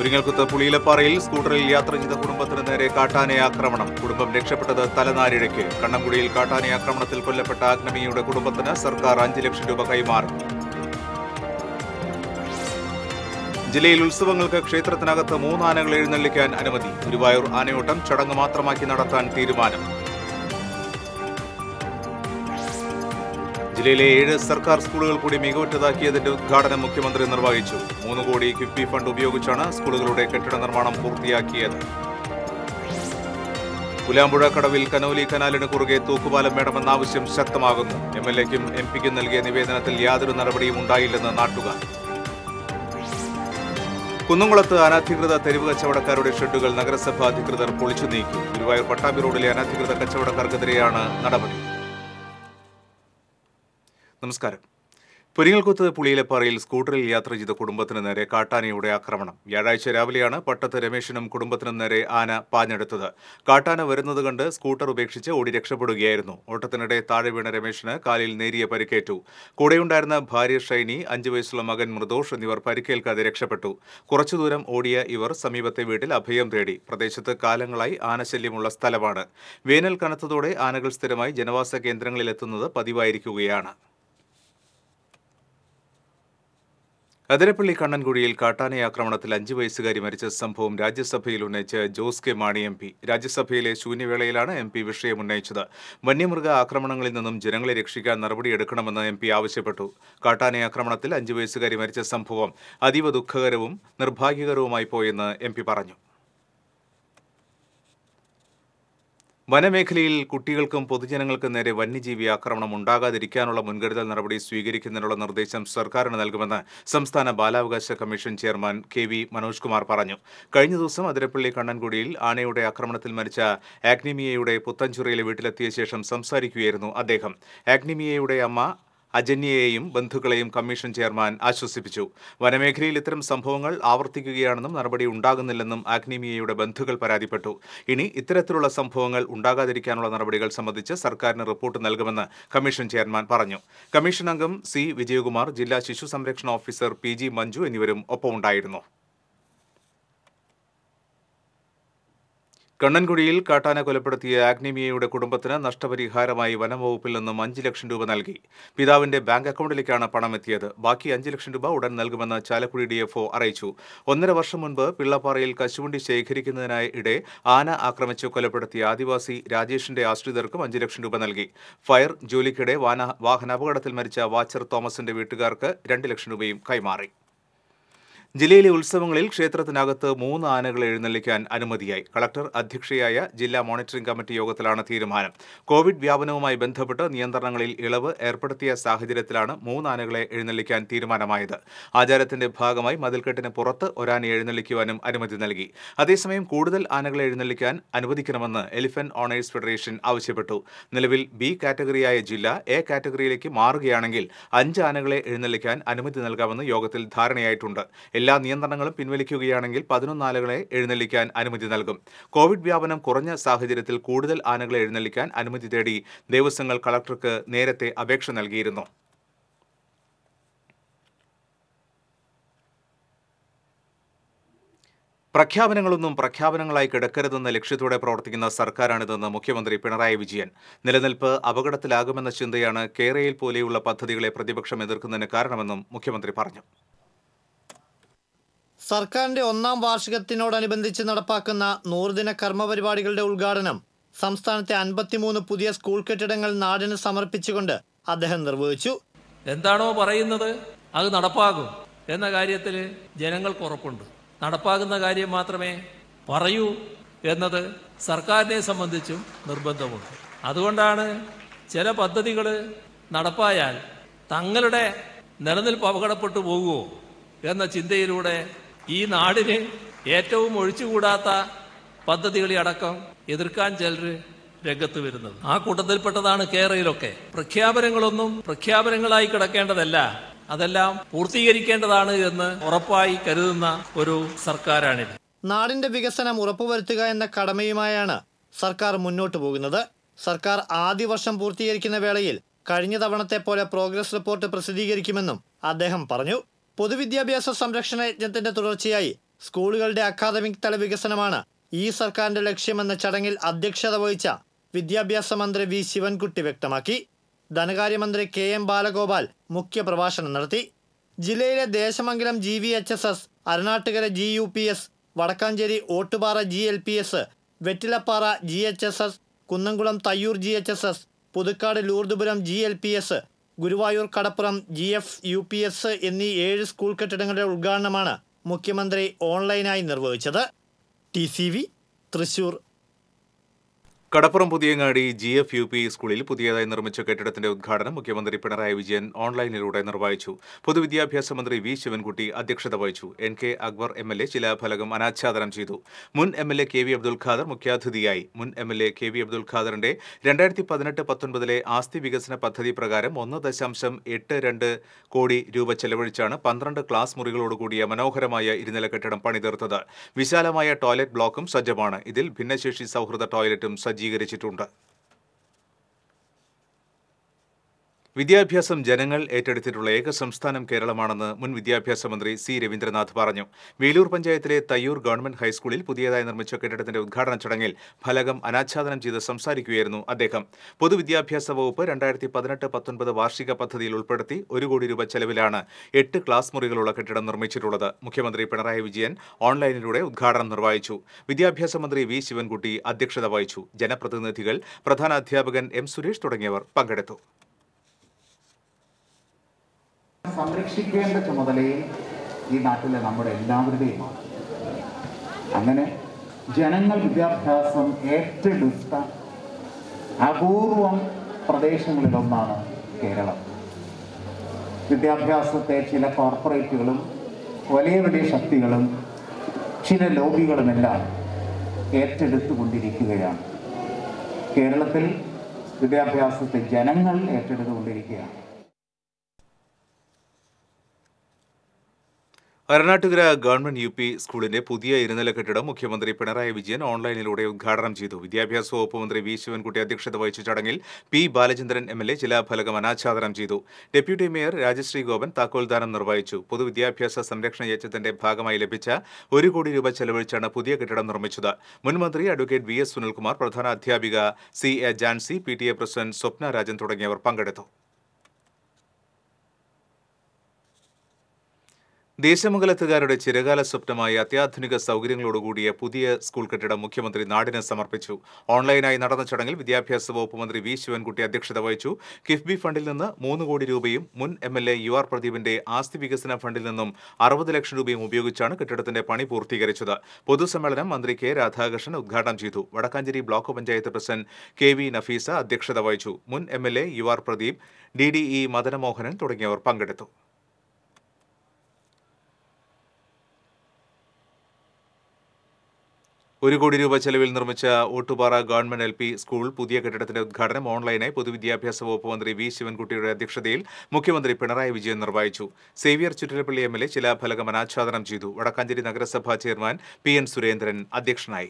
പുരിങ്ങൽകുത്ത് പുളിയിലപ്പാറയിൽ സ്കൂട്ടറിൽ യാത്ര ചെയ്ത കുടുംബത്തിന് നേരെ കാട്ടാനെ ആക്രമണം കുടുംബം രക്ഷപ്പെട്ടത് തലനാരിഴയ്ക്ക് കണ്ണംകുടിയിൽ കാട്ടാനെ ആക്രമണത്തിൽ കൊല്ലപ്പെട്ട അഗ്നമിയുടെ കുടുംബത്തിന് സർക്കാർ അഞ്ച് ലക്ഷം രൂപ കൈമാറും ജില്ലയിൽ ഉത്സവങ്ങൾക്ക് ക്ഷേത്രത്തിനകത്ത് മൂന്ന് ആനകൾ എഴുന്നള്ളിക്കാൻ അനുമതി ഗുരുവായൂർ ആനയോട്ടം ചടങ്ങ് മാത്രമാക്കി നടത്താൻ തീരുമാനം ജില്ലയിലെ ഏഴ് സർക്കാർ സ്കൂളുകൾ കൂടി മികവുറ്റതാക്കിയതിന്റെ ഉദ്ഘാടനം മുഖ്യമന്ത്രി നിർവഹിച്ചു മൂന്ന് കോടി കിഫ്ബി ഫണ്ട് ഉപയോഗിച്ചാണ് സ്കൂളുകളുടെ കെട്ടിട നിർമ്മാണം പൂർത്തിയാക്കിയത് പുലാമ്പുഴ കടവിൽ കനോലി കനാലിന് കുറുകെ തൂക്കുപാലം വേണമെന്ന ആവശ്യം ശക്തമാകുന്നു എം എൽ എക്കും എം പിക്കും നൽകിയ നിവേദനത്തിൽ യാതൊരു നടപടിയും ഉണ്ടായില്ലെന്ന് നാട്ടുകാർ കുന്നംകുളത്ത് അനധികൃത തെരുവ് കച്ചവടക്കാരുടെ ഷെഡുകൾ നഗരസഭാ അധികൃതർ പൊളിച്ചു നീക്കി ഗുരുവായൂർ പട്ടാമ്പി റോഡിലെ അനധികൃത കച്ചവടക്കാർക്കെതിരെയാണ് നടപടി നമസ്കാരം പുരിങ്ങൽകുത്ത് പുളിയിലപ്പാറയിൽ സ്കൂട്ടറിൽ യാത്ര ചെയ്ത കുടുംബത്തിന് നേരെ കാട്ടാനയുടെ ആക്രമണം വ്യാഴാഴ്ച രാവിലെയാണ് പട്ടത്ത് രമേശിനും കുടുംബത്തിനും നേരെ ആന പാഞ്ഞെടുത്തത് കാട്ടാന വരുന്നത് കണ്ട് സ്കൂട്ടർ ഉപേക്ഷിച്ച് ഓടി രക്ഷപ്പെടുകയായിരുന്നു ഓട്ടത്തിനിടെ താഴെ വീണ രമേശിന് കാലിൽ നേരിയ പരിക്കേറ്റു കൂടെയുണ്ടായിരുന്ന ഭാര്യ ഷൈനി അഞ്ചു വയസ്സുള്ള മകൻ മൃദോഷ് എന്നിവർ പരിക്കേൽക്കാതെ രക്ഷപ്പെട്ടു കുറച്ചു ദൂരം ഓടിയ ഇവർ സമീപത്തെ വീട്ടിൽ അഭയം തേടി പ്രദേശത്ത് കാലങ്ങളായി ആനശല്യമുള്ള സ്ഥലമാണ് വേനൽ കനത്തതോടെ ആനകൾ സ്ഥിരമായി ജനവാസ കേന്ദ്രങ്ങളിലെത്തുന്നത് പതിവായിരിക്കുകയാണ് അതിരപ്പള്ളി കണ്ണൻകുഴിയിൽ കാട്ടാന ആക്രമണത്തിൽ അഞ്ചു വയസ്സുകാരി മരിച്ച സംഭവം രാജ്യസഭയിൽ ഉന്നയിച്ച് Jose K Mani M P രാജ്യസഭയിലെ ശൂന്യവേളയിലാണ് എം പി വിഷയം ഉന്നയിച്ചത് വന്യമൃഗ ആക്രമണങ്ങളിൽ നിന്നും ജനങ്ങളെ രക്ഷിക്കാൻ നടപടിയെടുക്കണമെന്ന് എം പി ആവശ്യപ്പെട്ടു കാട്ടാന ആക്രമണത്തിൽ അഞ്ചു വയസ്സുകാരി മരിച്ച സംഭവം അതീവ ദുഃഖകരവും നിർഭാഗ്യകരവുമായി പോയെന്ന് എം പി പറഞ്ഞു വനമേഖലയിൽ കുട്ടികൾക്കും പൊതുജനങ്ങൾക്കും നേരെ വന്യജീവി ആക്രമണം ഉണ്ടാകാതിരിക്കാനുള്ള മുൻകരുതൽ നടപടി സ്വീകരിക്കുന്നതിനുള്ള നിർദ്ദേശം സർക്കാരിന് നൽകുമെന്ന് സംസ്ഥാന ബാലാവകാശ commission chairman K V Manoj Kumar പറഞ്ഞു കഴിഞ്ഞ ദിവസം അതിരപ്പള്ളി കണ്ണൻകുടിയിൽ ആനയുടെ ആക്രമണത്തിൽ മരിച്ച ആഗ്നിമിയയുടെ പുത്തഞ്ചിറയിലെ വീട്ടിലെത്തിയ ശേഷം സംസാരിക്കുകയായിരുന്നു അദ്ദേഹം ആഗ്നിമിയയുടെ അമ്മ അജന്യയെയും ബന്ധുക്കളെയും കമ്മീഷൻ ചെയർമാൻ ആശ്വസിപ്പിച്ചു വനമേഖലയിൽ ഇത്തരം സംഭവങ്ങൾ ആവർത്തിക്കുകയാണെന്നും നടപടി ഉണ്ടാകുന്നില്ലെന്നും ആഗ്നിമിയയുടെ ബന്ധുക്കൾ പരാതിപ്പെട്ടു ഇനി ഇത്തരത്തിലുള്ള സംഭവങ്ങൾ ഉണ്ടാകാതിരിക്കാനുള്ള നടപടികൾ സംബന്ധിച്ച് സർക്കാരിന് റിപ്പോർട്ട് നൽകുമെന്ന് കമ്മീഷൻ ചെയർമാൻ പറഞ്ഞു കമ്മീഷൻ അംഗം സി വിജയകുമാർ ജില്ലാ ശിശു സംരക്ഷണ ഓഫീസർ പി ജി മഞ്ജു എന്നിവരും ഒപ്പമുണ്ടായിരുന്നു കണ്ണൻകുഴിയിൽ കാട്ടാന കൊലപ്പെടുത്തിയ ആഗ്നിമിയയുടെ കുടുംബത്തിന് നഷ്ടപരിഹാരമായി വനംവകുപ്പിൽ നിന്നും അഞ്ച് ലക്ഷം രൂപ നൽകി പിതാവിന്റെ ബാങ്ക് അക്കൗണ്ടിലേക്കാണ് പണം എത്തിയത് ബാക്കി അഞ്ച് ലക്ഷം രൂപ ഉടൻ നൽകുമെന്ന് ചാലക്കുടി ഡിഎഫ്ഒ അറിയിച്ചു ഒന്നര വർഷം മുൻപ് പിള്ളപ്പാറയിൽ കശുവണ്ടി ശേഖരിക്കുന്നതിനായി ഇടെ ആന ആക്രമിച്ച് കൊലപ്പെടുത്തിയ ആദിവാസി രാജേഷിന്റെ ആശ്രിതർക്കും അഞ്ച് ലക്ഷം രൂപ നൽകി ഫയർ ജോലിക്കിടെ വാന വാഹനാപകടത്തിൽ മരിച്ച വാച്ചർ തോമസിന്റെ വീട്ടുകാർക്ക് രണ്ട് ലക്ഷം രൂപയും കൈമാറി ജില്ലയിലെ ഉത്സവങ്ങളിൽ ക്ഷേത്രത്തിനകത്ത് മൂന്ന് ആനകൾ എഴുന്നള്ളിക്കാൻ അനുമതിയായി കളക്ടർ അധ്യക്ഷയായ ജില്ലാ മോണിറ്ററിംഗ് കമ്മിറ്റി യോഗത്തിലാണ് തീരുമാനം കോവിഡ് വ്യാപനവുമായി ബന്ധപ്പെട്ട് നിയന്ത്രണങ്ങളിൽ ഇളവ് ഏർപ്പെടുത്തിയ സാഹചര്യത്തിലാണ് മൂന്ന് ആനകളെ എഴുന്നള്ളിക്കാൻ തീരുമാനമായത് ആചാരത്തിന്റെ ഭാഗമായി മതിൽക്കെട്ടിന് പുറത്ത് ഒരാന എഴുന്നള്ളിക്കുവാനും അനുമതി നൽകി അതേസമയം കൂടുതൽ ആനകളെ എഴുന്നള്ളിക്കാൻ അനുവദിക്കണമെന്ന് എലിഫന്റ് ഓണേഴ്സ് ഫെഡറേഷൻ ആവശ്യപ്പെട്ടു നിലവിൽ ബി കാറ്റഗറിയായ ജില്ല എ കാറ്റഗറിയിലേക്ക് മാറുകയാണെങ്കിൽ അഞ്ച് ആനകളെ എഴുന്നള്ളിക്കാൻ അനുമതി നൽകാമെന്ന് യോഗത്തിൽ ധാരണയായിട്ടുണ്ട് എല്ലാ നിയന്ത്രണങ്ങളും പിൻവലിക്കുകയാണെങ്കിൽ പതിനൊന്ന് ആനകളെ എഴുന്നള്ളിക്കാൻ അനുമതി നൽകും കോവിഡ് വ്യാപനം കുറഞ്ഞ സാഹചര്യത്തിൽ കൂടുതൽ ആനകളെ എഴുന്നള്ളിക്കാൻ അനുമതി തേടി ദേവസ്വങ്ങൾ കളക്ടർക്ക് നേരത്തെ അപേക്ഷ നൽകിയിരുന്നു പ്രഖ്യാപനങ്ങളൊന്നും പ്രഖ്യാപനങ്ങളായി കിടക്കരുതെന്ന ലക്ഷ്യത്തോടെ പ്രവർത്തിക്കുന്ന സർക്കാരാണിതെന്ന് മുഖ്യമന്ത്രി പിണറായി വിജയൻ നിലനിൽപ്പ് അപകടത്തിലാകുമെന്ന ചിന്തയാണ് കേരയിൽ പോലെയുള്ള പദ്ധതികളെ പ്രതിപക്ഷം എതിർക്കുന്നതിന് കാരണമെന്നും മുഖ്യമന്ത്രി പറഞ്ഞു സർക്കാരിന്റെ ഒന്നാം വാർഷികത്തിനോടനുബന്ധിച്ച് നടപ്പാക്കുന്ന നൂറുദിന കർമ്മ പരിപാടികളുടെ ഉദ്ഘാടനം സംസ്ഥാനത്തെ അൻപത്തിമൂന്ന് പുതിയ സ്കൂൾ കെട്ടിടങ്ങൾ നാടിന് സമർപ്പിച്ചുകൊണ്ട് അദ്ദേഹം നിർവഹിച്ചു എന്താണോ പറയുന്നത് അത് നടപ്പാകും എന്ന കാര്യത്തിൽ ജനങ്ങൾക്ക് ഉറപ്പുണ്ട് നടപ്പാകുന്ന കാര്യം മാത്രമേ പറയൂ എന്നത് സർക്കാരിനെ സംബന്ധിച്ചും നിർബന്ധമുണ്ട് അതുകൊണ്ടാണ് ചില പദ്ധതികൾ നടപ്പായാൽ തങ്ങളുടെ നിലനിൽപ്പ് അപകടപ്പെട്ടു പോകുമോ എന്ന ചിന്തയിലൂടെ ഈ നാടിന് ഏറ്റവും ഒഴിച്ചുകൂടാത്ത പദ്ധതികളെ അടക്കം എതിർക്കാൻ ചിലർ രംഗത്ത് വരുന്നത് ആ കൂട്ടത്തിൽപ്പെട്ടതാണ് കേരളയിലൊക്കെ പ്രഖ്യാപനങ്ങളൊന്നും പ്രഖ്യാപനങ്ങളായി കിടക്കേണ്ടതല്ല അതെല്ലാം പൂർത്തീകരിക്കേണ്ടതാണ് എന്ന് ഉറപ്പായി കരുതുന്ന ഒരു സർക്കാരാണിത് നാടിന്റെ വികസനം ഉറപ്പുവരുത്തുക എന്ന കടമയുമായാണ് സർക്കാർ മുന്നോട്ടു പോകുന്നത് സർക്കാർ ആദ്യ വർഷം പൂർത്തീകരിക്കുന്ന വേളയിൽ കഴിഞ്ഞ തവണത്തെ പോലെ പ്രോഗ്രസ് റിപ്പോർട്ട് പ്രസിദ്ധീകരിക്കുമെന്നും അദ്ദേഹം പറഞ്ഞു പൊതുവിദ്യാഭ്യാസ സംരക്ഷണ യജ്ഞത്തിന്റെ തുടർച്ചയായി സ്കൂളുകളുടെ അക്കാദമിക് തല വികസനമാണ് ഈ സർക്കാരിന്റെ ലക്ഷ്യമെന്ന ചടങ്ങിൽ അധ്യക്ഷത വഹിച്ച വിദ്യാഭ്യാസ മന്ത്രി വി ശിവൻകുട്ടി വ്യക്തമാക്കി ധനകാര്യമന്ത്രി കെ എം ബാലഗോപാൽ മുഖ്യപ്രഭാഷണം നടത്തി ജില്ലയിലെ Desamangalam G V H S S Aranattukara G U P S Vadakkanchery Ottupara G L P S Vettilappara G H S S Kunnamkulam Thaiyur G H S S Puthukkad Lourdupuram G L P S Guruvayur Kadappuram G F U P S എന്നീ ഏഴ് school കെട്ടിടങ്ങളുടെ ഉദ്ഘാടനമാണ് മുഖ്യമന്ത്രി ഓൺലൈനായി നിർവഹിച്ചത് T C V Thrissur Kadappuram Puthiyangadi G F U P സ്കൂളിൽ പുതിയതായി നിർമ്മിച്ച കെട്ടിടത്തിന്റെ ഉദ്ഘാടനം മുഖ്യമന്ത്രി പിണറായി വിജയൻ ഓൺലൈനിലൂടെ നിർവഹിച്ചു പൊതുവിദ്യാഭ്യാസ മന്ത്രി വി ശിവൻകുട്ടി അധ്യക്ഷത വഹിച്ചു N K Akbar M L A ശിലാഫലകം അനാച്ഛാദനം ചെയ്തു മുൻ M L A K V Abdul Khader മുഖ്യാതിഥിയായി മുൻ M L A K V Abdul ഖാദറിന്റെ രണ്ടായിരത്തി പതിനെട്ട് പത്തൊൻപതിലെ ആസ്തി വികസന പദ്ധതി പ്രകാരം ഒന്ന് ദശാംശം എട്ട് രണ്ട് കോടി രൂപ ചെലവഴിച്ചാണ് പന്ത്രണ്ട് ക്ലാസ് മുറികളോടുകൂടിയ മനോഹരമായ ഇരുനില കെട്ടിടം പണിതീർത്തത് വിശാലമായ ടോയ്ലറ്റ് ബ്ലോക്കും സജ്ജമാണ് ഇതിൽ ഭിന്നശേഷി സൗഹൃദ ടോയ്ലറ്റും സജ്ജീകരിച്ചിട്ടുണ്ട് വിദ്യാഭ്യാസം ജനങ്ങൾ ഏറ്റെടുത്തിട്ടുള്ള ഏക സംസ്ഥാനം കേരളമാണെന്ന് മുൻ വിദ്യാഭ്യാസ മന്ത്രി സി രവീന്ദ്രനാഥ് പറഞ്ഞു വേലൂർ പഞ്ചായത്തിലെ തയ്യൂർ ഗവൺമെന്റ് ഹൈസ്കൂളിൽ പുതിയതായി നിർമ്മിച്ച കെട്ടിടത്തിന്റെ ഉദ്ഘാടന ചടങ്ങിൽ ഫലകം അനാച്ഛാദനം ചെയ്ത് സംസാരിക്കുകയായിരുന്നു അദ്ദേഹം പൊതുവിദ്യാഭ്യാസ വകുപ്പ് രണ്ടായിരത്തി പതിനെട്ട് പത്തൊൻപത് വാർഷിക പദ്ധതിയിൽ ഉൾപ്പെടുത്തി ഒരു കോടി രൂപ ചെലവിലാണ് എട്ട് ക്ലാസ് മുറികളുള്ള കെട്ടിടം നിർമ്മിച്ചിട്ടുള്ളത് മുഖ്യമന്ത്രി പിണറായി വിജയൻ ഓൺലൈനിലൂടെ ഉദ്ഘാടനം നിർവഹിച്ചു വിദ്യാഭ്യാസ മന്ത്രി വി ശിവൻകുട്ടി അധ്യക്ഷത വഹിച്ചു ജനപ്രതിനിധികൾ പ്രധാന അധ്യാപകൻ എം സുരേഷ് തുടങ്ങിയവർ പങ്കെടുത്തു സംരക്ഷിക്കേണ്ട ചുമതലയും ഈ നാട്ടിലെ നമ്മുടെ എല്ലാവരുടെയുമാണ് അങ്ങനെ ജനങ്ങൾ വിദ്യാഭ്യാസം ഏറ്റെടുത്ത അപൂർവം പ്രദേശങ്ങളിലൊന്നാണ് കേരളം വിദ്യാഭ്യാസത്തെ ചില കോർപ്പറേറ്റുകളും വലിയ വലിയ ശക്തികളും ചില ലോബികളുമെല്ലാം ഏറ്റെടുത്തുകൊണ്ടിരിക്കുകയാണ് കേരളത്തിൽ വിദ്യാഭ്യാസത്തെ ജനങ്ങൾ ഏറ്റെടുത്തുകൊണ്ടിരിക്കുകയാണ് അരണാട്ടുകര ഗവൺമെന്റ് യു പി സ്കൂളിന്റെ പുതിയ ഇരുനില കെട്ടിടം മുഖ്യമന്ത്രി പിണറായി വിജയൻ ഓൺലൈനിലൂടെ ഉദ്ഘാടനം ചെയ്തു വിദ്യാഭ്യാസ വകുപ്പ് മന്ത്രി വി ശിവൻകുട്ടി അധ്യക്ഷത വഹിച്ച ചടങ്ങിൽ P Balachandran M L A ശിലാഫലകം അനാച്ഛാദനം ചെയ്തു ഡെപ്യൂട്ടി മേയർ രാജശ്രീ ഗോപൻ താക്കോൽദാനം നിർവഹിച്ചു പൊതുവിദ്യാഭ്യാസ സംരക്ഷണ യജ്ഞത്തിന്റെ ഭാഗമായി ലഭിച്ച ഒരു കോടി രൂപ ചെലവഴിച്ചാണ് പുതിയ കെട്ടിടം നിർമ്മിച്ചത് മുൻ മന്ത്രി അഡ്വക്കേറ്റ് വി എസ് സുനിൽകുമാർ പ്രധാന അധ്യാപിക C A Jancy P T A president Swapna Rajan തുടങ്ങിയവർ പങ്കെടുത്തു ദേശമംഗലത്തുകാരുടെ ചിരകാല സ്വപ്നമായ അത്യാധുനിക സൗകര്യങ്ങളോടുകൂടിയ പുതിയ സ്കൂൾ കെട്ടിടം മുഖ്യമന്ത്രി നാടിന് സമർപ്പിച്ചു ഓൺലൈനായി നടന്ന ചടങ്ങിൽ വിദ്യാഭ്യാസ വകുപ്പ് മന്ത്രി വി ശിവൻകുട്ടി അധ്യക്ഷത വഹിച്ചു കിഫ്ബി ഫണ്ടിൽ നിന്ന് മൂന്ന് കോടി രൂപയും മുൻ M L A U R പ്രദീപിന്റെ ആസ്തി വികസന ഫണ്ടിൽ നിന്നും അറുപത് ലക്ഷം രൂപയും ഉപയോഗിച്ചാണ് കെട്ടിടത്തിന്റെ പണി പൂർത്തീകരിച്ചത് പൊതുസമ്മേളനം മന്ത്രി കെ രാധാകൃഷ്ണൻ ഉദ്ഘാടനം ചെയ്തു Vadakkanchery block panchayat president K V Nafeesa അധ്യക്ഷത വഹിച്ചു മുൻ M L A U R Pradeep D D E Madanamohanan തുടങ്ങിയവർ പങ്കെടുത്തു ഒരു കോടി രൂപ ചെലവിൽ നിർമ്മിച്ച Ottupara government L P school പുതിയ കെട്ടിടത്തിന്റെ ഉദ്ഘാടനം ഓൺലൈനായി പൊതുവിദ്യാഭ്യാസ വകുപ്പ് മന്ത്രി വി ശിവൻകുട്ടിയുടെ അധ്യക്ഷതയിൽ മുഖ്യമന്ത്രി പിണറായി വിജയൻ നിർവഹിച്ചു Xavier Chittilappilly M L A ശിലാഫലകം അനാച്ഛാദനം ചെയ്തു വടക്കാഞ്ചേരി നഗരസഭാ ചെയർമാൻ പി എൻ സുരേന്ദ്രൻ അധ്യക്ഷനായി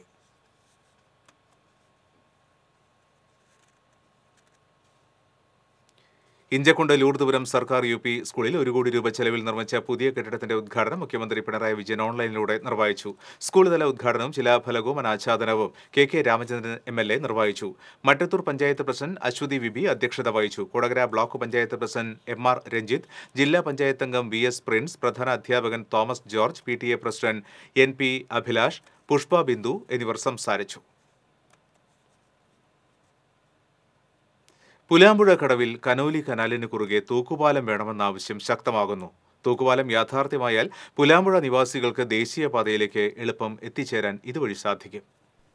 ഇഞ്ചക്കുണ്ട് ലൂർദുപുരം സർക്കാർ യു പി സ്കൂളിൽ ഒരു കോടി രൂപ ചെലവിൽ നിർമ്മിച്ച പുതിയ കെട്ടിടത്തിന്റെ ഉദ്ഘാടനം മുഖ്യമന്ത്രി പിണറായി വിജയൻ ഓൺലൈനിലൂടെ നിർവഹിച്ചു സ്കൂൾ തല ഉദ്ഘാടനവും ശിലാഫലകവും അനാച്ഛാദനവും K K Ramachandran M L A നിർവഹിച്ചു മട്ടത്തൂർ പഞ്ചായത്ത് പ്രസിഡന്റ് അശ്വതി വിബി അധ്യക്ഷത വഹിച്ചു Kodakara block panchayat president M R Ranjith ജില്ലാ പഞ്ചായത്ത് അംഗം വി എസ് പ്രിൻസ് പ്രധാന അധ്യാപകൻ Thomas George P T A president N P Abhilash Pushpa Bindu എന്നിവർ സംസാരിച്ചു പുലാമ്പുഴ കടവിൽ കനോലി കനാലിന് കുറുകെ തൂക്കുപാലം വേണമെന്ന ആവശ്യം ശക്തമാകുന്നു തൂക്കുപാലം യാഥാർത്ഥ്യമായാൽ പുലാമ്പുഴ നിവാസികൾക്ക് ദേശീയപാതയിലേക്ക് എളുപ്പം എത്തിച്ചേരാൻ ഇതുവഴി സാധിക്കും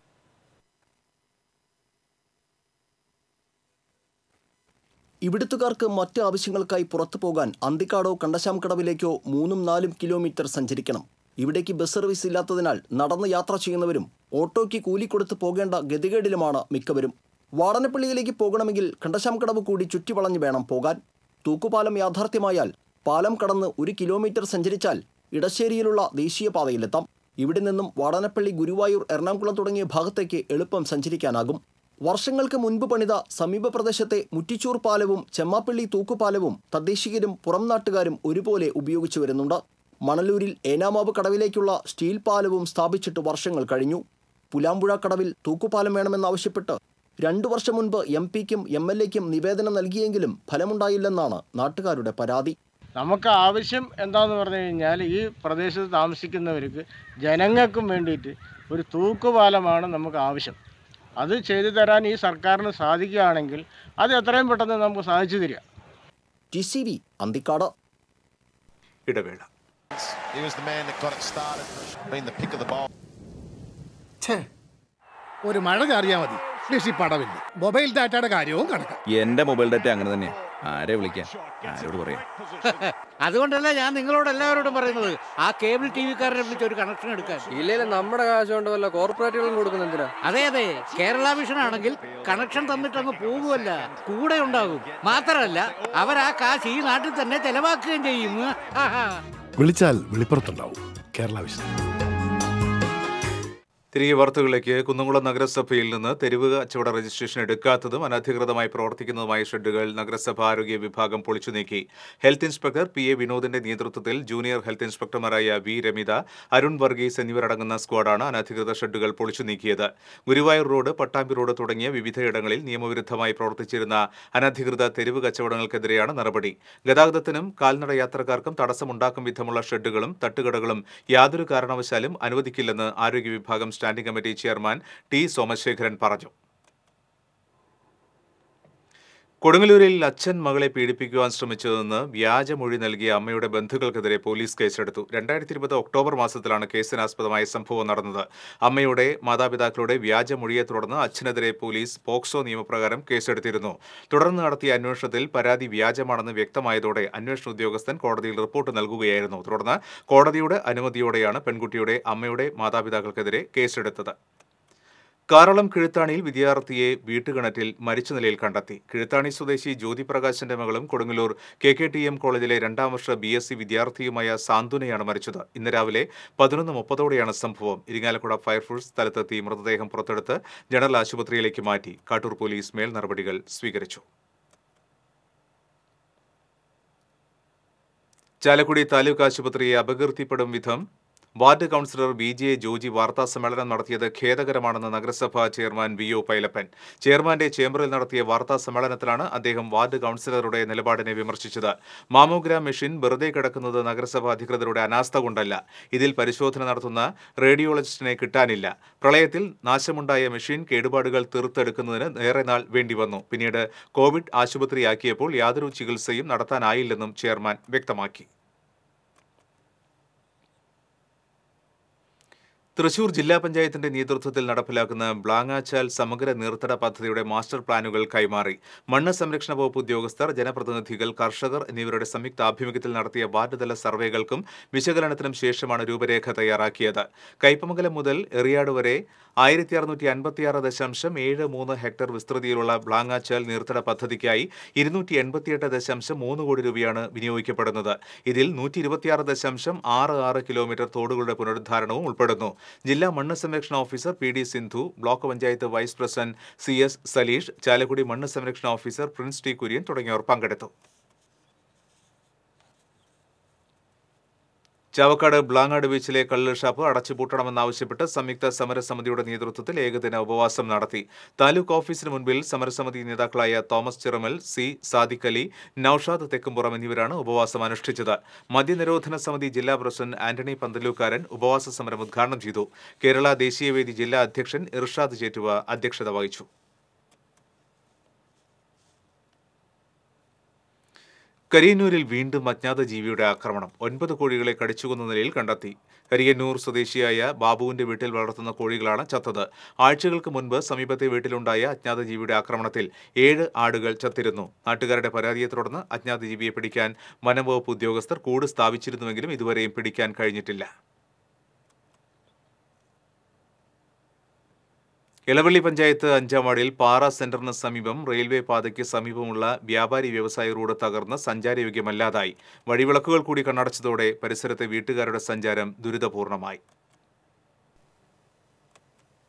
ഇവിടുത്തുകാർക്ക് മറ്റ് ആവശ്യങ്ങൾക്കായി പുറത്തു പോകാൻ അന്തിക്കാടോ കണ്ടശാംകടവിലേക്കോ മൂന്നും നാലും കിലോമീറ്റർ സഞ്ചരിക്കണം ഇവിടേക്ക് ബസ് സർവീസ് ഇല്ലാത്തതിനാൽ നടന്ന് യാത്ര ചെയ്യുന്നവരും ഓട്ടോയ്ക്ക് കൂലി കൊടുത്ത് പോകേണ്ട ഗതികേടിലുമാണ് മിക്കവരും വാടനപ്പള്ളിയിലേക്ക് പോകണമെങ്കിൽ കണ്ടശാംകടവ് കൂടി ചുറ്റിവളഞ്ഞു വേണം പോകാൻ തൂക്കുപാലം യാഥാർത്ഥ്യമായാൽ പാലം കടന്ന് ഒരു കിലോമീറ്റർ സഞ്ചരിച്ചാൽ ഇടശ്ശേരിയിലുള്ള ദേശീയപാതയിലെത്താം ഇവിടെ നിന്നും വാടനപ്പള്ളി ഗുരുവായൂർ എറണാകുളം തുടങ്ങിയ ഭാഗത്തേക്ക് എളുപ്പം സഞ്ചരിക്കാനാകും വർഷങ്ങൾക്ക് മുൻപ് പണിത സമീപ പ്രദേശത്തെ മുറ്റിച്ചൂർ പാലവും ചെമ്മാപ്പള്ളി തൂക്കുപാലവും തദ്ദേശീയരും പുറം നാട്ടുകാരും ഒരുപോലെ ഉപയോഗിച്ചു വരുന്നുണ്ട് മണലൂരിൽ ഏനാമാവ് കടവിലേക്കുള്ള സ്റ്റീൽ പാലവും സ്ഥാപിച്ചിട്ട് വർഷങ്ങൾ കഴിഞ്ഞു പുലാമ്പുഴ കടവിൽ തൂക്കുപാലം വേണമെന്നാവശ്യപ്പെട്ട് രണ്ടു വർഷം മുൻപ് എം പിക്കും എം എൽ എക്കും നിവേദനം നൽകിയെങ്കിലും ഫലമുണ്ടായില്ലെന്നാണ് നാട്ടുകാരുടെ പരാതി നമുക്ക് ആവശ്യം എന്താന്ന് പറഞ്ഞു കഴിഞ്ഞാൽ ഈ പ്രദേശത്ത് താമസിക്കുന്നവർക്ക് ജനങ്ങൾക്കും വേണ്ടിയിട്ട് ഒരു തൂക്കുപാലമാണ് നമുക്ക് ആവശ്യം അത് ചെയ്തു തരാൻ ഈ സർക്കാരിന് സാധിക്കുകയാണെങ്കിൽ അത് എത്രയും പെട്ടെന്ന് നമുക്ക് സാധിച്ചു തരിക ടി സി വി അന്തിക്കാട് ഇടവേള He was the man that got it started, been the pick of the ball. ഛേ ഒരു മഴ ചാറിയാൽ മതി കൃഷി പടവില്ല മൊബൈൽ ഡാറ്റയുടെ കാര്യവും കണക്കാം എന്റെ മൊബൈൽ ഡാറ്റ അങ്ങനെ തന്നെയാ ആരെ വിളിക്കാൻ ആരോട് പറയാം അതുകൊണ്ടല്ല ഞാൻ നിങ്ങളോട് എല്ലാവരോടും പറയുന്നത് ആ കേബിൾ ടി വിക്കാരനെ വിളിച്ച് ഒരു കണക്ഷൻ എടുക്കാൻ ഇല്ലേലും നമ്മുടെ കാശ് കൊണ്ട് വല്ല കോർപ്പറേറ്റുകളും കൊടുക്കുന്ന എന്തിനാ അതെ അതെ കേരള വിഷൻ ആണെങ്കിൽ കണക്ഷൻ തന്നിട്ടങ്ങ് പോകുമല്ല കൂടെ ഉണ്ടാകും മാത്രമല്ല അവർ ആ കാശ് ഈ നാട്ടിൽ തന്നെ ചെലവാക്കുകയും ചെയ്യും വിളിച്ചാൽ വെളിപ്പുറത്തുണ്ടാവും കേരള വിഷൻ തിരികെ വാർത്തകളിലേക്ക് കുന്നംകുളം നഗരസഭയിൽ നിന്ന് തെരുവ് കച്ചവട രജിസ്ട്രേഷൻ എടുക്കാത്തതും അനധികൃതമായി പ്രവർത്തിക്കുന്നതുമായ ഷെഡുകൾ നഗരസഭ ആരോഗ്യ വിഭാഗം പൊളിച്ചു നീക്കി ഹെൽത്ത് ഇൻസ്പെക്ടർ പി എ വിനോദിന്റെ നേതൃത്വത്തിൽ ജൂനിയർ ഹെൽത്ത് ഇൻസ്പെക്ടർമാരായ വി രമിത അരുൺ വർഗീസ് എന്നിവരടങ്ങുന്ന സ്ക്വാഡാണ് അനധികൃത ഷെഡുകൾ പൊളിച്ചു നീക്കിയത് ഗുരുവായൂർ റോഡ് പട്ടാമ്പി റോഡ് തുടങ്ങിയ വിവിധയിടങ്ങളിൽ നിയമവിരുദ്ധമായി പ്രവർത്തിച്ചിരുന്ന അനധികൃത തെരുവ് കച്ചവടങ്ങൾക്കെതിരെയാണ് നടപടി ഗതാഗതത്തിനും കാൽനട യാത്രക്കാർക്കും തടസ്സമുണ്ടാക്കും വിധമുള്ള ഷെഡുകളും തട്ടുകടകളും യാതൊരു കാരണവശാലും അനുവദിക്കില്ലെന്ന് ആരോഗ്യ വിഭാഗം standing committee chairman T Somasekharan പറഞ്ഞു കൊടുങ്ങല്ലൂരിൽ അച്ഛൻ മകളെ പീഡിപ്പിക്കുവാൻ ശ്രമിച്ചതെന്ന് വ്യാജമൊഴി നൽകിയ അമ്മയുടെ ബന്ധുക്കൾക്കെതിരെ പോലീസ് കേസെടുത്തു രണ്ടായിരത്തി ഇരുപത് ഒക്ടോബർ മാസത്തിലാണ് കേസിനാസ്പദമായ സംഭവം നടന്നത് അമ്മയുടെ മാതാപിതാക്കളുടെ വ്യാജമൊഴിയെ തുടർന്ന് അച്ഛനെതിരെ പോലീസ് പോക്സോ നിയമപ്രകാരം കേസെടുത്തിരുന്നു തുടർന്ന് നടത്തിയ അന്വേഷണത്തിൽ പരാതി വ്യാജമാണെന്ന് വ്യക്തമായതോടെ അന്വേഷണ ഉദ്യോഗസ്ഥൻ കോടതിയിൽ റിപ്പോർട്ട് നൽകുകയായിരുന്നു തുടർന്ന് കോടതിയുടെ അനുമതിയോടെയാണ് പെൺകുട്ടിയുടെ അമ്മയുടെ മാതാപിതാക്കൾക്കെതിരെ കേസെടുത്തത് കാറളം കിഴുത്താണിയിൽ വിദ്യാർത്ഥിയെ വീട്ടുകിണറ്റിൽ മരിച്ച നിലയിൽ കണ്ടെത്തി കിഴുത്താണി സ്വദേശി ജ്യോതിപ്രകാശിന്റെ മകളും Kodungallur K K T M കോളേജിലെ രണ്ടാം വർഷ ബി എസ് സി വിദ്യാർത്ഥിയുമായ സാന്ത്വനയാണ് മരിച്ചത് ഇന്ന് രാവിലെ പതിനൊന്ന് മുപ്പതോടെയാണ് സംഭവം ഇരിങ്ങാലക്കുട ഫയർഫോഴ്സ് സ്ഥലത്തെത്തി മൃതദേഹം പുറത്തെടുത്ത് ജനറൽ ആശുപത്രിയിലേക്ക് മാറ്റി കാട്ടൂർ പോലീസ് മേൽ നടപടികൾ സ്വീകരിച്ചു ചാലക്കുടി താലൂക്ക് ആശുപത്രിയെ അപകീർത്തിപ്പെടും വിധം ward councillor V J Joji വാർത്താ സമ്മേളനം നടത്തിയത് ഖേദകരമാണെന്ന് നഗരസഭാ ചെയർമാൻ വി ഒ പൈലപ്പൻ ചെയർമാന്റെ ചേംബറിൽ നടത്തിയ വാർത്താ സമ്മേളനത്തിലാണ് അദ്ദേഹം വാർഡ് കൗൺസിലറുടെ നിലപാടിനെ വിമർശിച്ചത് മാമോഗ്രാം മെഷീൻ വെറുതെ കിടക്കുന്നത് നഗരസഭാ അധികൃതരുടെ അനാസ്ഥ കൊണ്ടല്ല ഇതിൽ പരിശോധന നടത്തുന്ന റേഡിയോളജിസ്റ്റിനെ കിട്ടാനില്ല പ്രളയത്തിൽ നാശമുണ്ടായ മെഷീൻ കേടുപാടുകൾ തീർത്തെടുക്കുന്നതിന് ഏറെ നാൾ വേണ്ടിവന്നു പിന്നീട് കോവിഡ് ആശുപത്രിയാക്കിയപ്പോൾ യാതൊരു ചികിത്സയും നടത്താനായില്ലെന്നും ചെയർമാൻ വ്യക്തമാക്കി തൃശൂർ ജില്ലാ പഞ്ചായത്തിന്റെ നേതൃത്വത്തിൽ നടപ്പിലാക്കുന്ന ബ്ലാങ്ങാച്ചാൽ സമഗ്ര നീർത്തട പദ്ധതിയുടെ മാസ്റ്റർ പ്ലാനുകൾ കൈമാറി മണ്ണ് സംരക്ഷണ വകുപ്പ് ഉദ്യോഗസ്ഥർ ജനപ്രതിനിധികൾ കർഷകർ എന്നിവരുടെ സംയുക്ത ആഭിമുഖ്യത്തിൽ നടത്തിയ വാർഡ് തല സർവേകൾക്കും വിശകലനത്തിനും ശേഷമാണ് രൂപരേഖ തയ്യാറാക്കിയത് കയ്പമംഗലം മുതൽ എറിയാട് വരെ ആയിരത്തി അറുന്നൂറ്റി അൻപത്തിയാറ് ദശാംശം ഏഴ് മൂന്ന് ഹെക്ടർ വിസ്തൃതിയിലുള്ള ബ്ലാങ്ങാച്ചാൽ നീർത്തട പദ്ധതിക്കായി ഇരുന്നൂറ്റി എൺപത്തിയെട്ട് ദശാംശം മൂന്ന് കോടി രൂപയാണ് വിനിയോഗിക്കപ്പെടുന്നത് ഇതിൽ നൂറ്റി ഇരുപത്തിയാറ് ദശാംശം ആറ് ആറ് കിലോമീറ്റർ തോടുകളുടെ പുനരുദ്ധാരണവും ഉൾപ്പെടുന്നു ജില്ലാ മണ്ണ് സംരക്ഷണ officer P D Sindhu block panchayat vice president C S Saleesh Chalakudy മണ്ണ് സംരക്ഷണ ഓഫീസർ പ്രിൻസ് ടി കുര്യൻ തുടങ്ങിയവർ പങ്കെടുത്തു ചാവക്കാട് ബ്ലാങ്ങാട് ബീച്ചിലെ കള്ള് ഷാപ്പ് അടച്ചുപൂട്ടണമെന്നാവശ്യപ്പെട്ട് സംയുക്ത സമരസമിതിയുടെ നേതൃത്വത്തിൽ ഏകദിന ഉപവാസം നടത്തി താലൂക്ക് ഓഫീസിന് മുൻപിൽ സമരസമിതി നേതാക്കളായ തോമസ് ചിറമൽ സി സാദിഖ് അലി നൌഷാദ് തെക്കുംപുറം എന്നിവരാണ് ഉപവാസം അനുഷ്ഠിച്ചത് മദ്യനിരോധന സമിതി ജില്ലാ പ്രസിഡന്റ് ആന്റണി പന്തലൂക്കാരൻ ഉപവാസ സമരം ഉദ്ഘാടനം ചെയ്തു കേരള ദേശീയവേദി ജില്ലാ അധ്യക്ഷൻ ഇർഷാദ് ചേറ്റുവ അധ്യക്ഷത വഹിച്ചു കരിയന്നൂരിൽ വീണ്ടും അജ്ഞാത ജീവിയുടെ ആക്രമണം ഒൻപത് കോഴികളെ കടിച്ചുകൊന്ന നിലയിൽ കണ്ടെത്തി കരിയന്നൂർ സ്വദേശിയായ ബാബുവിന്റെ വീട്ടിൽ വളർത്തുന്ന കോഴികളാണ് ചത്തത് ആഴ്ചകൾക്ക് മുൻപ് സമീപത്തെ വീട്ടിലുണ്ടായ അജ്ഞാത ജീവിയുടെ ആക്രമണത്തിൽ ഏഴ് ആടുകൾ ചത്തിരുന്നു നാട്ടുകാരുടെ പരാതിയെ തുടർന്ന് അജ്ഞാത ജീവിയെ പിടിക്കാൻ വനംവകുപ്പ് ഉദ്യോഗസ്ഥർ കൂട് സ്ഥാപിച്ചിരുന്നുവെങ്കിലും ഇതുവരെയും പിടിക്കാൻ കഴിഞ്ഞിട്ടില്ല ഇളവള്ളി പഞ്ചായത്ത് അഞ്ചാം വാർഡിൽ പാറ സെന്ററിന് സമീപം റെയിൽവേ പാതയ്ക്ക് സമീപമുള്ള വ്യാപാരി വ്യവസായ റോഡ് തകർന്ന് സഞ്ചാരയോഗ്യമല്ലാതായി വഴിവിളക്കുകൾ കൂടി കണ്ണടച്ചതോടെ പരിസരത്തെ വീട്ടുകാരുടെ സഞ്ചാരം ദുരിതപൂർണമായി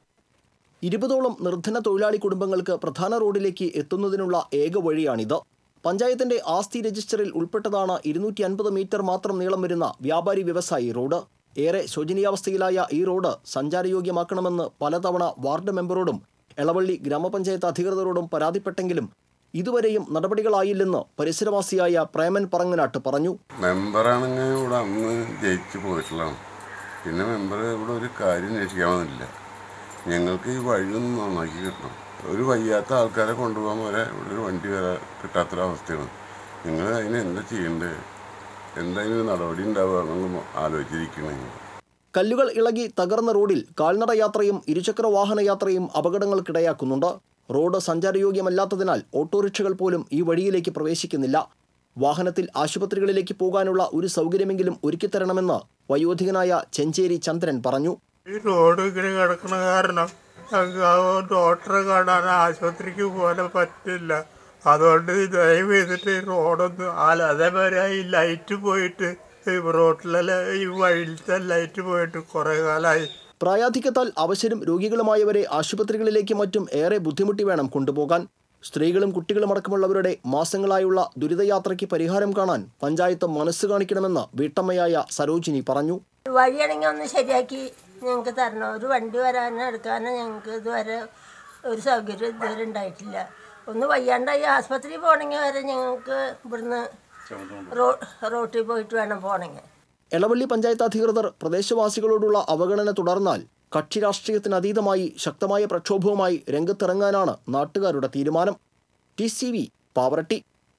ഇരുപതോളം നിർധന തൊഴിലാളി കുടുംബങ്ങൾക്ക് പ്രധാന റോഡിലേക്ക് എത്തുന്നതിനുള്ള ഏക വഴിയാണിത് പഞ്ചായത്തിന്റെ ആസ്തി രജിസ്റ്ററിൽ ഉൾപ്പെട്ടതാണ് ഇരുന്നൂറ്റി അൻപത് മീറ്റർ മാത്രം നീളം വരുന്ന വ്യാപാരി വ്യവസായി റോഡ് ഏറെ ശോചനീയാവസ്ഥയിലായ ഈ റോഡ് സഞ്ചാരയോഗ്യമാക്കണമെന്ന് പലതവണ വാർഡ് മെമ്പറോടും എളവള്ളി ഗ്രാമപഞ്ചായത്ത് അധികൃതരോടും പരാതിപ്പെട്ടെങ്കിലും ഇതുവരെയും നടപടികളായില്ലെന്ന് പരിസരവാസിയായ പ്രേമൻ പറങ്ങനാട്ട് പറഞ്ഞു മെമ്പറാണെങ്കിൽ ഇവിടെ അന്ന് ജയിച്ചു പോയിട്ടുള്ളതാണ് പിന്നെ മെമ്പർ ഇവിടെ ഒരു കാര്യം അന്വേഷിക്കാൻ വന്നില്ല ഞങ്ങൾക്ക് ഈ വഴിയൊന്ന് നന്നാക്കി കിട്ടണം ഒരു വയ്യാത്ത ആൾക്കാരെ കൊണ്ടുപോകാൻ വരെ ഇവിടെ ഒരു വണ്ടി വരെ കിട്ടാത്തൊരവസ്ഥയാണ് നിങ്ങൾ അതിന് എന്താ ചെയ്യേണ്ടത് എന്തായാലും നടപടി ഉണ്ടാവുക എന്നൊന്ന് ആലോചിച്ചിരിക്കണേ കല്ലുകൾ ഇളകി തകർന്ന റോഡിൽ കാൽനട യാത്രയും ഇരുചക്ര വാഹന യാത്രയും അപകടങ്ങൾക്കിടയാക്കുന്നുണ്ട് റോഡ് സഞ്ചാരയോഗ്യമല്ലാത്തതിനാൽ ഓട്ടോറിക്ഷകൾ പോലും ഈ വഴിയിലേക്ക് പ്രവേശിക്കുന്നില്ല വാഹനത്തിൽ ആശുപത്രികളിലേക്ക് പോകാനുള്ള ഒരു സൗകര്യമെങ്കിലും ഒരുക്കിത്തരണമെന്ന് വയോധികനായ ചെഞ്ചേരി ചന്ദ്രൻ പറഞ്ഞു ഈ റോഡ് ഇങ്ങനെ കിടക്കുന്ന കാരണം ഞങ്ങൾക്ക് ആ ഡോക്ടറെ കാണാൻ ആശുപത്രിക്ക് പോകാൻ പറ്റില്ല അതുകൊണ്ട് ദയവ് ചെയ്തിട്ട് ഈ റോഡൊന്ന് ആല അതേമാതിരി ഈ ലൈറ്റ് പോയിട്ട് ഈ റോഡിലെ ഈ വഴിയിലത്തെ ലൈറ്റ് പോയിട്ട് കുറേ കാലമായി പ്രായാധിക്യത്താൽ അവശരും രോഗികളുമായവരെ ആശുപത്രികളിലേക്ക് മറ്റും ഏറെ ബുദ്ധിമുട്ടി വേണം കൊണ്ടുപോകാൻ സ്ത്രീകളും കുട്ടികളും അടക്കമുള്ളവരുടെ മാസങ്ങളായുള്ള ദുരിതയാത്രയ്ക്ക് പരിഹാരം കാണാൻ പഞ്ചായത്ത് മനസ്സ് കാണിക്കണമെന്ന് വീട്ടമ്മയായ സരോജിനി പറഞ്ഞു വഴിയാണെങ്കിൽ ഒന്ന് ശരിയാക്കി ഞങ്ങൾക്ക് തരണം ഒരു വണ്ടി വരാനോ എടുക്കാനോ ഞങ്ങൾക്ക് ഇതുവരെ ഒരു സൗകര്യം ഇതുവരെ ഉണ്ടായിട്ടില്ല ഒന്ന് വയ്യാണ്ടായി ആസ്പത്രിയിൽ പോകണമെങ്കിൽ വരെ ഞങ്ങൾക്ക് ഇവിടുന്ന് റോ റോട്ടിൽ പോയിട്ട് വേണം പോകണമെങ്കിൽ എളവള്ളി പഞ്ചായത്ത് അധികൃതർ പ്രദേശവാസികളോടുള്ള അവഗണന തുടർന്നാൽ കക്ഷി രാഷ്ട്രീയത്തിനതീതമായി ശക്തമായ പ്രക്ഷോഭവുമായി രംഗത്തിറങ്ങാനാണ് നാട്ടുകാരുടെ തീരുമാനം ടി സി വി പാവറട്ടി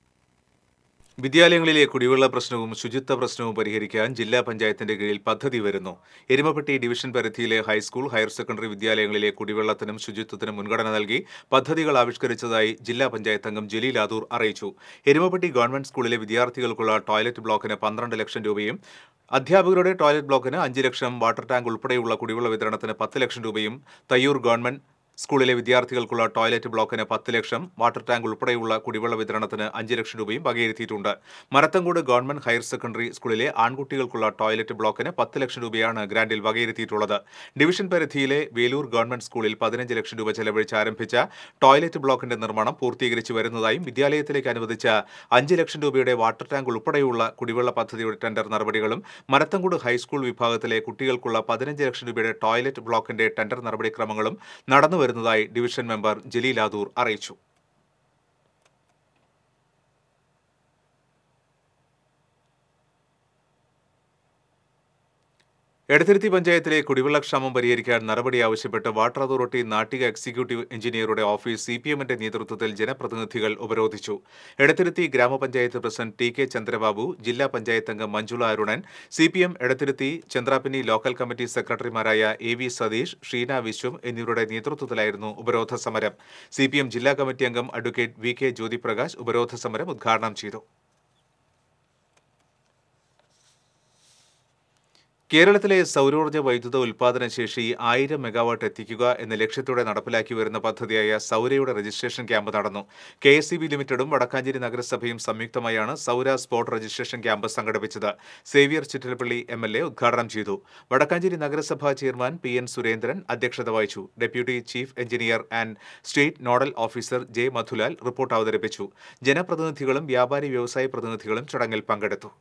വിദ്യാലയങ്ങളിലെ കുടിവെള്ള പ്രശ്നവും ശുചിത്വ പ്രശ്നവും പരിഹരിക്കാൻ ജില്ലാ പഞ്ചായത്തിന്റെ കീഴിൽ പദ്ധതി വരുന്നു എരുമപ്പെട്ടി ഡിവിഷൻ പരിധിയിലെ ഹൈസ്കൂൾ ഹയർ സെക്കൻഡറി വിദ്യാലയങ്ങളിലെ കുടിവെള്ളത്തിനും ശുചിത്വത്തിനും മുൻഗണന നൽകി പദ്ധതികൾ ആവിഷ്കരിച്ചതായി ജില്ലാ പഞ്ചായത്ത് അംഗം ജലീൽ ആദൂർ അറിയിച്ചു എരുമപ്പെട്ടി ഗവൺമെന്റ് സ്കൂളിലെ വിദ്യാർത്ഥികൾക്കുള്ള ടോയ്ലറ്റ് ബ്ലോക്കിന് പന്ത്രണ്ട് ലക്ഷം രൂപയും അധ്യാപകരുടെ ടോയ്ലറ്റ് ബ്ലോക്കിന് അഞ്ച് ലക്ഷം വാട്ടർ ടാങ്ക് ഉൾപ്പെടെയുള്ള കുടിവെള്ള വിതരണത്തിന് പത്ത് ലക്ഷം രൂപയും തയ്യൂർ ഗവൺമെന്റ് സ്കൂളിലെ വിദ്യാർത്ഥികൾക്കുള്ള ടോയ്ലറ്റ് ബ്ലോക്കിന് പത്ത് ലക്ഷം വാട്ടർ ടാങ്ക് ഉൾപ്പെടെയുള്ള കുടിവെള്ള വിതരണത്തിന് അഞ്ച് ലക്ഷം രൂപയും വകയിരുത്തിയിട്ടുണ്ട് മരത്തങ്കോട് ഗവൺമെന്റ് ഹയർ സെക്കൻഡറി സ്കൂളിലെ ആൺകുട്ടികൾക്കുള്ള ടോയ്ലറ്റ് ബ്ലോക്കിന് പത്ത് ലക്ഷം രൂപയാണ് ഗ്രാന്റിൽ വകയിരുത്തിയിട്ടുള്ളത് ഡിവിഷൻ പരിധിയിലെ വേലൂർ ഗവൺമെന്റ് സ്കൂളിൽ പതിനഞ്ച് ലക്ഷം രൂപ ചെലവഴിച്ച് ആരംഭിച്ച ടോയ്ലറ്റ് ബ്ലോക്കിന്റെ നിർമ്മാണം പൂർത്തീകരിച്ചു വരുന്നതായും വിദ്യാലയത്തിലേക്ക് അനുവദിച്ച അഞ്ച് ലക്ഷം രൂപയുടെ വാട്ടർ ടാങ്ക് ഉൾപ്പെടെയുള്ള കുടിവെള്ള പദ്ധതിയുടെ ടെൻഡർ നടപടികളും മരത്തങ്കോട് ഹൈസ്കൂൾ വിഭാഗത്തിലെ കുട്ടികൾക്കുള്ള പതിനഞ്ച് ലക്ഷം രൂപയുടെ ടോയ്ലറ്റ് ബ്ലോക്കിന്റെ ടെൻഡർ നടപടിക്രമങ്ങളും നടന്നു വരുന്നതായി ഡിവിഷൻ മെമ്പർ ജലീൽ ആദൂർ അറിയിച്ചു എടത്തിരുത്തി പഞ്ചായത്തിലെ കുടിവെള്ളക്ഷാമം പരിഹരിക്കാൻ നടപടി ആവശ്യപ്പെട്ട് വാട്ടർ അതോറിറ്റി നാട്ടിക എക്സിക്യൂട്ടീവ് എഞ്ചിനീയറുടെ ഓഫീസ് സി പി എമ്മിന്റെ നേതൃത്വത്തിൽ ജനപ്രതിനിധികൾ ഉപരോധിച്ചു എടത്തിരുത്തി ഗ്രാമപഞ്ചായത്ത് പ്രസിഡന്റ് ടി കെ ചന്ദ്രബാബു ജില്ലാ പഞ്ചായത്ത് അംഗം Manjula Arunan C P M Edathiruthy Chandrapinni local committee സെക്രട്ടറിമാരായ എ വി സതീഷ് ഷീന വിശ്വം എന്നിവരുടെ നേതൃത്വത്തിലായിരുന്നു ഉപരോധ സമരം സി പി എം ജില്ലാ കമ്മിറ്റി അംഗം അഡ്വക്കേറ്റ് വി കെ ജ്യോതിപ്രകാശ് ഉപരോധ സമരം ഉദ്ഘാടനം ചെയ്തു കേരളത്തിലെ സൗരോർജ്ജ വൈദ്യുത ഉൽപാദന ശേഷി ആയിരം മെഗാവാട്ട് എത്തിക്കുക എന്ന ലക്ഷ്യത്തോടെ നടപ്പിലാക്കി വരുന്ന പദ്ധതിയായ സൗരയുടെ രജിസ്ട്രേഷൻ ക്യാമ്പ് നടന്നു കെ എസ് ലിമിറ്റഡും വടക്കാഞ്ചേരി നഗരസഭയും സംയുക്തമായാണ് സൗര സ്പോട്ട് രജിസ്ട്രേഷൻ ക്യാമ്പ് സംഘടിപ്പിച്ചത് Xavier Chittilappilly M L A ഉദ്ഘാടനം ചെയ്തു വടക്കാഞ്ചേരി നഗരസഭാ ചെയർമാൻ പി എൻ സുരേന്ദ്രൻ അധ്യക്ഷത വഹിച്ചു deputy chief engineer and state nodal officer J Madhulal report അവതരിപ്പിച്ചു ജനപ്രതിനിധികളും വ്യാപാരി വ്യവസായ പ്രതിനിധികളും ചടങ്ങിൽ പങ്കെടുത്തു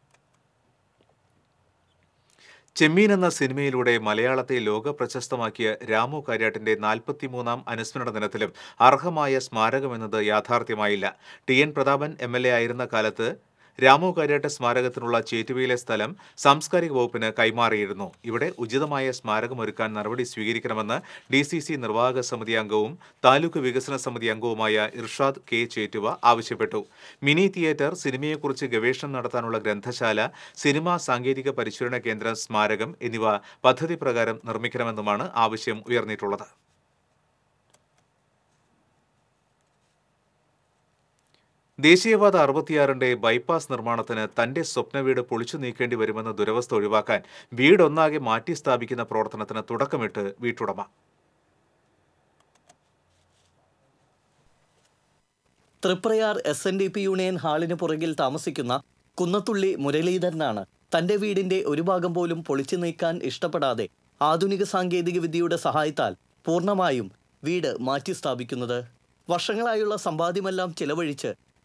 ചെമ്മീൻ എന്ന സിനിമയിലൂടെ മലയാളത്തെ ലോക പ്രശസ്തമാക്കിയ രാമു കാര്യാട്ടിന്റെ നാൽപ്പത്തിമൂന്നാം അനുസ്മരണ ദിനത്തിലും അർഹമായ സ്മാരകമെന്നത് യാഥാർത്ഥ്യമായില്ല T N Prathapan M L A ആയിരുന്ന കാലത്ത് രാമു കാര്യാട്ട് സ്മാരകത്തിനുള്ള ചേറ്റുവയിലെ സ്ഥലം സാംസ്കാരിക വകുപ്പിന് കൈമാറിയിരുന്നു ഇവിടെ ഉചിതമായ സ്മാരകമൊരുക്കാൻ നടപടി സ്വീകരിക്കണമെന്ന് ഡി സി സി നിർവാഹക സമിതി അംഗവും താലൂക്ക് വികസന സമിതി അംഗവുമായ ഇർഷാദ് കെ ചേറ്റുവ ആവശ്യപ്പെട്ടു മിനി തിയേറ്റർ സിനിമയെക്കുറിച്ച് ഗവേഷണം നടത്താനുള്ള ഗ്രന്ഥശാല സിനിമാ സാങ്കേതിക പരിശീലന കേന്ദ്രം സ്മാരകം എന്നിവ പദ്ധതി പ്രകാരം നിർമ്മിക്കണമെന്നുമാണ് ആവശ്യം ഉയർന്നിട്ടുള്ളത് ദേശീയപാത അറുപത്തിയാറിന്റെ ബൈപ്പാസ് നിർമ്മാണത്തിന് തന്റെ സ്വപ്ന വീട് പൊളിച്ചു നീക്കേണ്ടി വരുമെന്ന ദുരവസ്ഥ ഒഴിവാക്കാൻ വീടൊന്നാകെ മാറ്റി സ്ഥാപിക്കുന്ന പ്രവർത്തനത്തിന് തുടക്കമിട്ട് വീട്ടുടമ Triprayar S N D P union ഹാളിന് പുറകിൽ താമസിക്കുന്ന കുന്നത്തുള്ളി മുരളീധരനാണ് തന്റെ വീടിന്റെ ഒരു ഭാഗം പോലും പൊളിച്ചു നീക്കാൻ ഇഷ്ടപ്പെടാതെ ആധുനിക സാങ്കേതിക വിദ്യയുടെ സഹായത്താൽ പൂർണ്ണമായും വീട് മാറ്റി സ്ഥാപിക്കുന്നത് വർഷങ്ങളായുള്ള സമ്പാദ്യമെല്ലാം ചിലവഴിച്ച്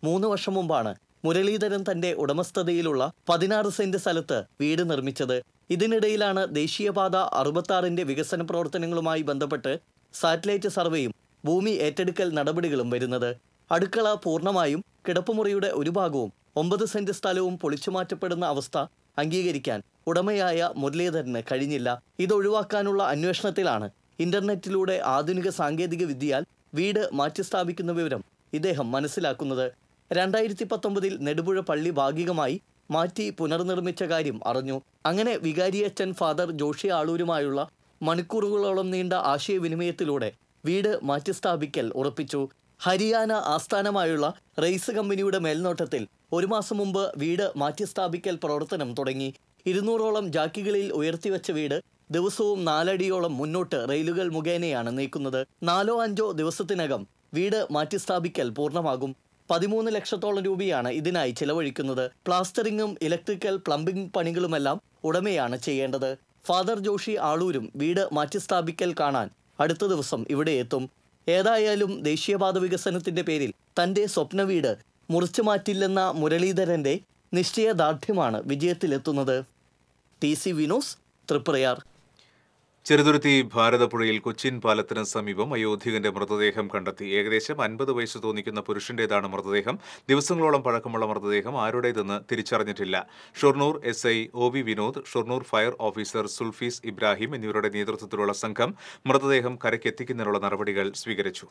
മൂന്ന് വർഷം മുമ്പാണ് മുരളീധരൻ തന്റെ ഉടമസ്ഥതയിലുള്ള പതിനാറ് സെന്റ് സ്ഥലത്ത് വീട് നിർമ്മിച്ചത് ഇതിനിടയിലാണ് ദേശീയപാത അറുപത്താറിന്റെ വികസന പ്രവർത്തനങ്ങളുമായി ബന്ധപ്പെട്ട് സാറ്റലൈറ്റ് സർവേയും ഭൂമി ഏറ്റെടുക്കൽ നടപടികളും വരുന്നത് അടുക്കള പൂർണ്ണമായും കിടപ്പുമുറിയുടെ ഒരു ഭാഗവും ഒമ്പത് സെന്റ് സ്ഥലവും പൊളിച്ചുമാറ്റപ്പെടുന്ന അവസ്ഥ അംഗീകരിക്കാൻ ഉടമയായ മുരളീധരന് കഴിഞ്ഞില്ല ഇതൊഴിവാക്കാനുള്ള അന്വേഷണത്തിലാണ് ഇന്റർനെറ്റിലൂടെ ആധുനിക സാങ്കേതിക വിദ്യയാൽ വീട് മാറ്റിസ്ഥാപിക്കുന്ന വിവരം ഇദ്ദേഹം മനസ്സിലാക്കുന്നത് രണ്ടായിരത്തി പത്തൊമ്പതിൽ നെടുപുഴ പള്ളി ഭാഗികമായി മാറ്റി പുനർനിർമ്മിച്ച കാര്യം അറിഞ്ഞു അങ്ങനെ വികാരിയച്ഛൻ ഫാദർ ജോഷി ആളൂരുമായുള്ള മണിക്കൂറുകളോളം നീണ്ട ആശയവിനിമയത്തിലൂടെ വീട് മാറ്റിസ്ഥാപിക്കൽ ഉറപ്പിച്ചു ഹരിയാന ആസ്ഥാനമായുള്ള റെയ്സ് കമ്പനിയുടെ മേൽനോട്ടത്തിൽ ഒരു മാസം മുമ്പ് വീട് മാറ്റിസ്ഥാപിക്കൽ പ്രവർത്തനം തുടങ്ങി ഇരുന്നൂറോളം ജാക്കികളിൽ ഉയർത്തിവെച്ച വീട് ദിവസവും നാലടിയോളം മുന്നോട്ട് റെയിലുകൾ മുഖേനയാണ് നീക്കുന്നത് നാലോ അഞ്ചോ ദിവസത്തിനകം വീട് മാറ്റിസ്ഥാപിക്കൽ പൂർണ്ണമാകും പതിമൂന്ന് ലക്ഷത്തോളം രൂപയാണ് ഇതിനായി ചിലവഴിക്കുന്നത് പ്ലാസ്റ്ററിങ്ങും ഇലക്ട്രിക്കൽ പ്ലംബിംഗ് പണികളുമെല്ലാം ഉടമയാണ് ചെയ്യേണ്ടത് ഫാദർ ജോഷി ആളൂരും വീട് മാറ്റിസ്ഥാപിക്കൽ കാണാൻ അടുത്ത ദിവസം ഇവിടെ എത്തും ഏതായാലും ദേശീയപാത വികസനത്തിന്റെ പേരിൽ തന്റെ സ്വപ്ന വീട് മുറിച്ചു മാറ്റില്ലെന്ന മുരളീധരന്റെ നിശ്ചയദാർഢ്യമാണ് വിജയത്തിലെത്തുന്നത് ടി സി വിനോസ് തൃപ്രയാർ ചെറുതുരുത്തി ഭാരതപ്പുഴയിൽ കൊച്ചിൻ പാലത്തിന് സമീപം അയോധ്യകന്റെ മൃതദേഹം കണ്ടെത്തി ഏകദേശം അൻപത് വയസ്സ് തോന്നിക്കുന്ന പുരുഷന്റേതാണ് മൃതദേഹം ദിവസങ്ങളോളം പഴക്കമുള്ള മൃതദേഹം ആരുടേതെന്ന് തിരിച്ചറിഞ്ഞിട്ടില്ല Shoranur S I O V Vinod Shoranur fire officer Sulfees Ibrahim എന്നിവരുടെ നേതൃത്വത്തിലുള്ള സംഘം മൃതദേഹം കരയ്ക്കെത്തിക്കുന്നതിനുള്ള നടപടികൾ സ്വീകരിച്ചു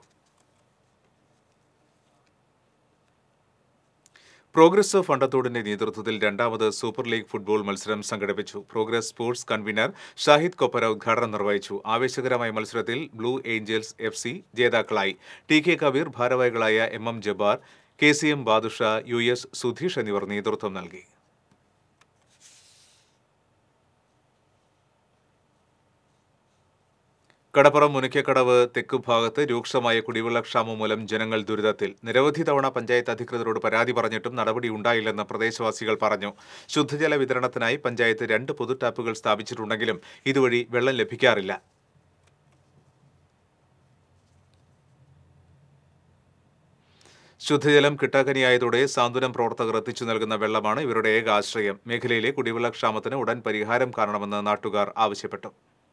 പ്രോഗ്രസ് ഫണ്ടത്തോടിന്റെ നേതൃത്വത്തിൽ രണ്ടാമത് സൂപ്പർ ലീഗ് ഫുട്ബോൾ മത്സരം സംഘടിപ്പിച്ചു progress sports convener Shahid Koppara ഉദ്ഘാടനം നിർവഹിച്ചു ആവേശകരമായ മത്സരത്തിൽ ബ്ലൂ ഏഞ്ചൽസ് എഫ് സി ജേതാക്കളായി ടി കെ കബീർ ഭാരവാഹികളായ M M Jabbar K C M Badusha U S Sudheesh എന്നിവർ നേതൃത്വം നൽകി കടപ്പുറം മുനയ്ക്കക്കടവ് തെക്ക് ഭാഗത്ത് രൂക്ഷമായ കുടിവെള്ളക്ഷാമം മൂലം ജനങ്ങൾ ദുരിതത്തിൽ നിരവധി തവണ പഞ്ചായത്ത് അധികൃതരോട് പരാതി പറഞ്ഞിട്ടും നടപടി ഉണ്ടായില്ലെന്ന് പ്രദേശവാസികൾ പറഞ്ഞു ശുദ്ധജല വിതരണത്തിനായി പഞ്ചായത്ത് രണ്ട് പൊതു ടാപ്പുകൾ സ്ഥാപിച്ചിട്ടുണ്ടെങ്കിലും ഇതുവഴി വെള്ളം ലഭിക്കാറില്ല ശുദ്ധജലം കിട്ടാക്കനിയായതോടെ സാന്ത്വനം പ്രവർത്തകർ എത്തിച്ചു നൽകുന്ന വെള്ളമാണ് ഇവരുടെ ഏക ആശ്രയം മേഖലയിലെ കുടിവെള്ളക്ഷാമത്തിന് ഉടൻ പരിഹാരം കാണണമെന്ന് നാട്ടുകാർ ആവശ്യപ്പെട്ടു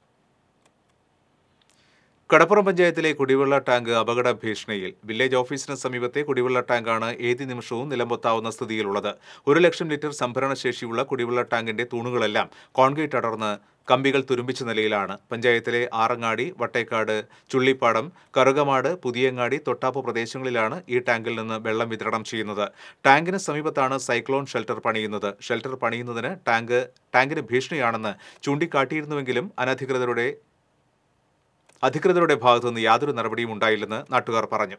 കടപ്പുറം പഞ്ചായത്തിലെ കുടിവെള്ള ടാങ്ക് അപകട ഭീഷണിയിൽ വില്ലേജ് ഓഫീസിന് സമീപത്തെ കുടിവെള്ള ടാങ്കാണ് ഏത് നിമിഷവും നിലംപൊത്താവുന്ന സ്ഥിതിയിലുള്ളത് ഒരു ലക്ഷം ലിറ്റർ സംഭരണ ശേഷിയുള്ള കുടിവെള്ള ടാങ്കിന്റെ തൂണുകളെല്ലാം കോൺക്രീറ്റ് അടർന്ന് കമ്പികൾ തുരുമ്പിച്ച നിലയിലാണ് പഞ്ചായത്തിലെ ആറങ്ങാടി വട്ടേക്കാട് ചുള്ളിപ്പാടം കറുകമാട് പുതിയങ്ങാടി തൊട്ടാപ്പ് പ്രദേശങ്ങളിലാണ് ഈ ടാങ്കിൽ നിന്ന് വെള്ളം വിതരണം ചെയ്യുന്നത് ടാങ്കിന് സമീപത്താണ് സൈക്ലോൺ ഷെൽട്ടർ പണിയുന്നത് ഷെൽട്ടർ പണിയുന്നതിന് ടാങ്ക് ടാങ്കിന് ഭീഷണിയാണെന്ന് ചൂണ്ടിക്കാട്ടിയിരുന്നുവെങ്കിലും അനധികൃതരുടെ അധികൃതരുടെ ഭാഗത്തുനിന്ന് യാതൊരു നടപടിയും ഉണ്ടായില്ലെന്ന് നാട്ടുകാർ പറഞ്ഞു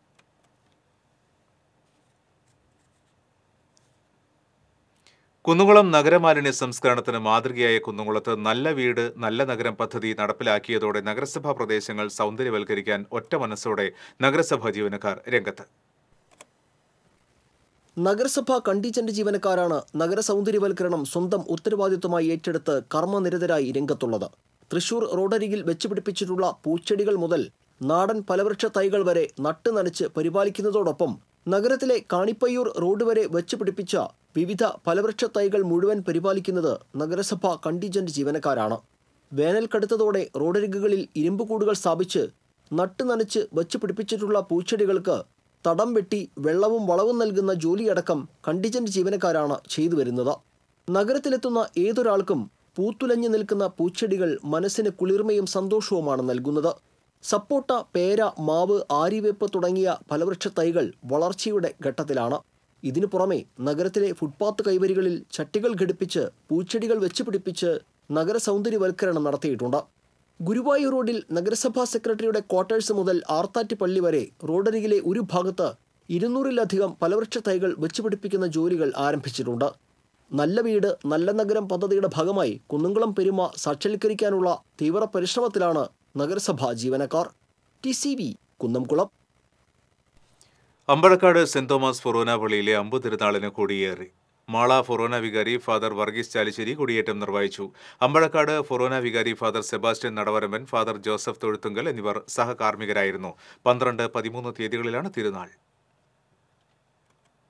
കുന്നുകുളം നഗരമാലിന്യ സംസ്കരണത്തിന് മാതൃകയായ കുന്നുകുളത്ത് നല്ല വീട് നല്ല നഗരം പദ്ധതി നടപ്പിലാക്കിയതോടെ നഗരസഭാ പ്രദേശങ്ങൾ സൗന്ദര്യവൽക്കരിക്കാൻ ഒറ്റ മനസ്സോടെ നഗരസഭാ ജീവനക്കാർ രംഗത്ത് നഗരസഭ കണ്ടീജന്റ് ജീവനക്കാരാണ് നഗര സൗന്ദര്യവൽക്കരണം സ്വന്തം ഉത്തരവാദിത്വമായി ഏറ്റെടുത്ത് കർമ്മനിരതരായി രംഗത്തുള്ളത് തൃശൂർ റോഡരികിൽ വെച്ചുപിടിപ്പിച്ചിട്ടുള്ള പൂച്ചെടികൾ മുതൽ നാടൻ ഫലവൃക്ഷ തൈകൾ വരെ നട്ട് നനച്ച് പരിപാലിക്കുന്നതോടൊപ്പം നഗരത്തിലെ കാണിപ്പയ്യൂർ റോഡ് വരെ വെച്ചുപിടിപ്പിച്ച വിവിധ ഫലവൃക്ഷ തൈകൾ മുഴുവൻ പരിപാലിക്കുന്നത് നഗരസഭ കണ്ടീജന്റ് ജീവനക്കാരാണ് വേനൽ കടുത്തതോടെ റോഡരികുകളിൽ ഇരുമ്പുകൂടുകൾ സ്ഥാപിച്ച് നട്ട് നനച്ച് വെച്ചുപിടിപ്പിച്ചിട്ടുള്ള പൂച്ചെടികൾക്ക് തടം വെട്ടി വെള്ളവും വളവും നൽകുന്ന ജോലിയടക്കം കണ്ടിജന്റ് ജീവനക്കാരാണ് ചെയ്തു വരുന്നത് നഗരത്തിലെത്തുന്ന ഏതൊരാൾക്കും പൂത്തുലഞ്ഞു നിൽക്കുന്ന പൂച്ചെടികൾ മനസ്സിന് കുളിർമയും സന്തോഷവുമാണ് നൽകുന്നത് സപ്പോട്ട പേര മാവ് ആര്യവേപ്പ് തുടങ്ങിയ ഫലവൃക്ഷ തൈകൾ വളർച്ചയുടെ ഘട്ടത്തിലാണ് ഇതിനു പുറമെ നഗരത്തിലെ ഫുട്പാത്ത് കൈവരികളിൽ ചട്ടികൾ ഘടിപ്പിച്ച് പൂച്ചെടികൾ വെച്ചുപിടിപ്പിച്ച് നഗര സൗന്ദര്യവൽക്കരണം നടത്തിയിട്ടുണ്ട് ഗുരുവായൂർ റോഡിൽ നഗരസഭാ സെക്രട്ടറിയുടെ ക്വാർട്ടേഴ്സ് മുതൽ ആർത്താറ്റ് പള്ളി വരെ റോഡരികിലെ ഒരു ഭാഗത്ത് ഇരുന്നൂറിലധികം ഫലവൃക്ഷ തൈകൾ വെച്ചുപിടിപ്പിക്കുന്ന ജോലികൾ ആരംഭിച്ചിട്ടുണ്ട് നല്ല വീട് നല്ല നഗരം പദ്ധതിയുടെ ഭാഗമായി കുന്നംകുളം പെരുമ സാക്ഷാത്കരിക്കാനുള്ള തീവ്ര പരിശ്രമത്തിലാണ് നഗരസഭാ ജീവനക്കാർ T C V Kunnamkulam Ambazhakkad saint Thomas ഫൊറോന പള്ളിയിലെ അമ്പ് തിരുനാളിന് കൊടിയേറി മാള ഫൊറോന വികാരി ഫാദർ വർഗീസ് ചാലിശ്ശേരി കൊടിയേറ്റം നിർവഹിച്ചു അമ്പഴക്കാട് ഫൊറോന വികാരി father Sebastian Nadavaramban father Joseph Thozhuthunkal എന്നിവർ സഹകാർമ്മികരായിരുന്നു പന്ത്രണ്ട് പതിമൂന്ന് തീയതികളിലാണ് തിരുനാൾ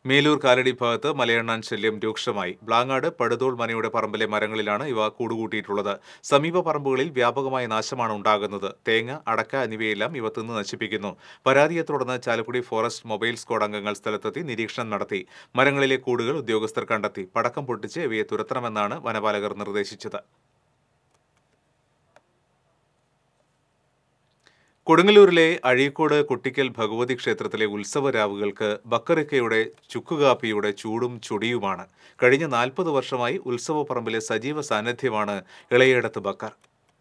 മേലൂർ കാലടി ഭാഗത്ത് മലയണ്ണാൻ ശല്യം രൂക്ഷമായി ബ്ലാങ്ങാട് പടുതോൾ മനയുടെ പറമ്പിലെ മരങ്ങളിലാണ് ഇവ കൂടുകൂട്ടിയിട്ടുള്ളത് സമീപ പറമ്പുകളിൽ വ്യാപകമായ നാശമാണ് ഉണ്ടാകുന്നത് തേങ്ങ അടക്ക എന്നിവയെല്ലാം ഇവ തിന്ന് നശിപ്പിക്കുന്നു പരാതിയെ തുടർന്ന് ചാലക്കുടി ഫോറസ്റ്റ് മൊബൈൽ സ്ക്വാഡ് അംഗങ്ങൾ സ്ഥലത്തെത്തി നിരീക്ഷണം നടത്തി മരങ്ങളിലെ കൂടുകൾ ഉദ്യോഗസ്ഥർ കണ്ടെത്തി പടക്കം പൊട്ടിച്ച് ഇവയെ തുരത്തണമെന്നാണ് വനപാലകർ നിർദ്ദേശിച്ചത് കൊടുങ്ങല്ലൂരിലെ അഴീക്കോട് കുട്ടിക്കൽ ഭഗവതി ക്ഷേത്രത്തിലെ ഉത്സവ രാവുകൾക്ക് ബക്കറിക്കയുടെ ചുക്കുകാപ്പിയുടെ ചൂടും ചൊടിയുമാണ് കഴിഞ്ഞ നാൽപ്പത് വർഷമായി ഉത്സവ പറമ്പിലെ സജീവ സാന്നിധ്യമാണ് ഇളയേടത്ത് ബക്കർ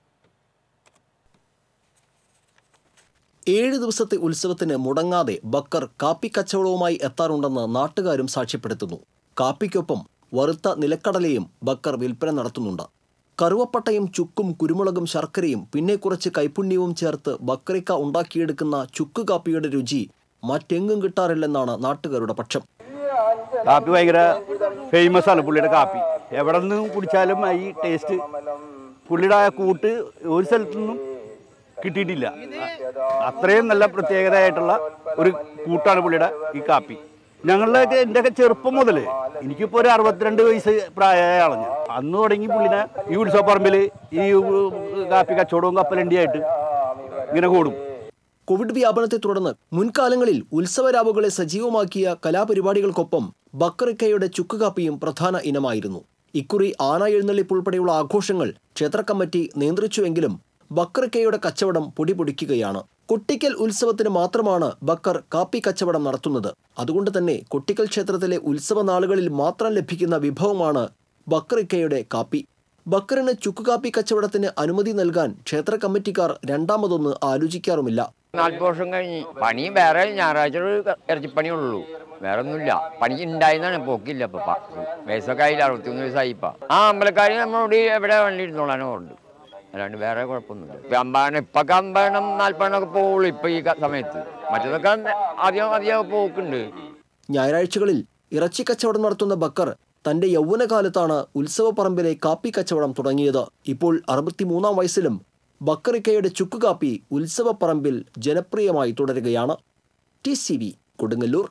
ഏഴ് ദിവസത്തെ ഉത്സവത്തിന് മുടങ്ങാതെ ബക്കർ കാപ്പി കച്ചവടവുമായി എത്താറുണ്ടെന്ന് നാട്ടുകാരും സാക്ഷ്യപ്പെടുത്തുന്നു കാപ്പിക്കൊപ്പം വറുത്ത നിലക്കടലയും ബക്കർ വിൽപ്പന നടത്തുന്നുണ്ട് കറുവപ്പട്ടയും ചുക്കും കുരുമുളകും ശർക്കരയും പിന്നെ കുറച്ച് കൈപുണ്യവും ചേർത്ത് ബക്കറിക്ക ഉണ്ടാക്കിയെടുക്കുന്ന ചുക്ക് കാപ്പിയുടെ രുചി മറ്റെങ്ങും കിട്ടാറില്ലെന്നാണ് നാട്ടുകാരുടെ പക്ഷം കാപ്പി ഭയങ്കര ഫേമസ് ആണ് പുള്ളിയുടെ കാപ്പി എവിടെ നിന്നും കുടിച്ചാലും ഈ ടേസ്റ്റ് പുള്ളിയുടെ ആ കൂട്ട് ഒരു സ്ഥലത്തു നിന്നും കിട്ടിയിട്ടില്ല അത്രയും നല്ല പ്രത്യേകതയായിട്ടുള്ള ഒരു കൂട്ടാണ് പുള്ളിയുടെ ഈ കാപ്പി ഞങ്ങളുടെയൊക്കെ എൻ്റെയൊക്കെ ചെറുപ്പം മുതൽ എനിക്കിപ്പോൾ ഒരു അറുപത്തിരണ്ട് വയസ്സ് പ്രായമായ ആളഞ്ഞ് അന്ന് തുടങ്ങി പുള്ളിനെ ഈ ഉത്സവപ്പറമ്പിൽ ഈ കാപ്പി കച്ചവടവും കപ്പലണ്ടിയായിട്ട് ഇങ്ങനെ കൂടും കോവിഡ് വ്യാപനത്തെ തുടർന്ന് മുൻകാലങ്ങളിൽ ഉത്സവരാവുകളെ സജീവമാക്കിയ കലാപരിപാടികൾക്കൊപ്പം ബക്കറിക്കയുടെ ചുക്കുകാപ്പിയും പ്രധാന ഇനമായിരുന്നു ഇക്കുറി ആന എഴുന്നള്ളിപ്പ് ഉൾപ്പെടെയുള്ള ആഘോഷങ്ങൾ ക്ഷേത്ര കമ്മിറ്റി നിയന്ത്രിച്ചുവെങ്കിലും ബക്കറിക്കയുടെ കച്ചവടം പൊടിപൊടിക്കുകയാണ് കൊട്ടിക്കൽ ഉത്സവത്തിന് മാത്രമാണ് ബക്കർ കാപ്പി കച്ചവടം നടത്തുന്നത് അതുകൊണ്ട് തന്നെ കൊട്ടിക്കൽ ക്ഷേത്രത്തിലെ ഉത്സവ നാളുകളിൽ മാത്രം ലഭിക്കുന്ന വിഭവമാണ് ബക്കറിക്കയുടെ കാപ്പി ബക്കറിന് ചുക്കുകാപ്പി കച്ചവടത്തിന് അനുമതി നൽകാൻ ക്ഷേത്ര കമ്മിറ്റിക്കാർ രണ്ടാമതൊന്ന് ആലോചിക്കാറുമില്ല നാൽപ്പത് വർഷം കഴിഞ്ഞ് പണി വേറെ ഞായറാഴ്ച ഒരു ഇറച്ചിപ്പണി ഉള്ളൂ വേറെ ഒന്നുമില്ല പണി ഉണ്ടായിരുന്നാണ് പോക്കില്ല ഇപ്പൊ വയസ്സൊക്കെ ആയില്ല അറുപത്തിമൂന്ന് വയസ്സായി ഇപ്പൊ ആ അമ്പലക്കാരി നമ്മളോട് എവിടെ വണ്ടി ഇരുന്നോളാനും ഉണ്ട് അല്ലാണ്ട് വേറെ കുഴപ്പമൊന്നുമില്ല ഇപ്പൊ അമ്പാണ് ഇപ്പൊക്കെ അമ്പെണ്ണം നാൽപ്പെണ്ണം ഒക്കെ പോവുള്ളൂ ഇപ്പൊ ഈ ക- സമയത്ത് മറ്റതൊക്കെ അധികം അധികം പോക്കുണ്ട് ഞായറാഴ്ചകളിൽ ഇറച്ചി കച്ചവടം നടത്തുന്ന ബക്കർ തന്റെ യൗവനകാലത്താണ് ഉത്സവപ്പറമ്പിലെ കാപ്പി കച്ചവടം തുടങ്ങിയത് ഇപ്പോൾ അറുപത്തിമൂന്നാം വയസ്സിലും ബക്കറിക്കയുടെ ചുക്കുകാപ്പി ഉത്സവപ്പറമ്പിൽ ജനപ്രിയമായി തുടരുകയാണ് ടി സി വി കൊടുങ്ങല്ലൂർ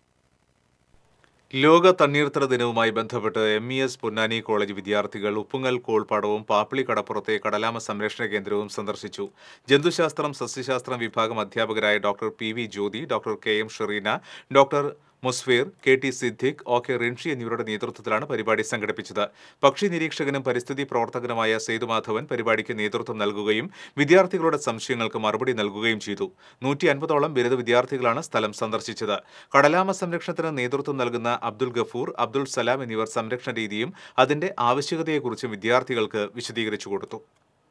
ലോക തണ്ണീർത്തട ദിനവുമായി ബന്ധപ്പെട്ട് M E S Ponnani college വിദ്യാർത്ഥികൾ ഉപ്പുങ്ങൽ കോൾപ്പാടവും പാപ്പിളി കടപ്പുറത്തെ കടലാമ സംരക്ഷണ കേന്ദ്രവും സന്ദർശിച്ചു ജന്തുശാസ്ത്രം സസ്യശാസ്ത്രം വിഭാഗം അധ്യാപകരായ doctor P V Jyothi doctor K M Shereena doctor Musfeer K T Siddique O K Rinshi എന്നിവരുടെ നേതൃത്വത്തിലാണ് പരിപാടി സംഘടിപ്പിച്ചത് പക്ഷി നിരീക്ഷകനും പരിസ്ഥിതി പ്രവർത്തകനുമായ സേതുമാധവൻ പരിപാടിക്ക് നേതൃത്വം നൽകുകയും വിദ്യാർത്ഥികളുടെ സംശയങ്ങൾക്ക് മറുപടി നൽകുകയും ചെയ്തു നൂറ്റി അൻപതോളം ബിരുദ വിദ്യാർത്ഥികളാണ് സ്ഥലം സന്ദർശിച്ചത് കടലാമ സംരക്ഷണത്തിന് നേതൃത്വം നൽകുന്ന അബ്ദുൽ ഗഫൂർ അബ്ദുൾ സലാം എന്നിവർ സംരക്ഷണ രീതിയും അതിന്റെ ആവശ്യകതയെക്കുറിച്ചും വിദ്യാർത്ഥികൾക്ക് വിശദീകരിച്ചു കൊടുത്തു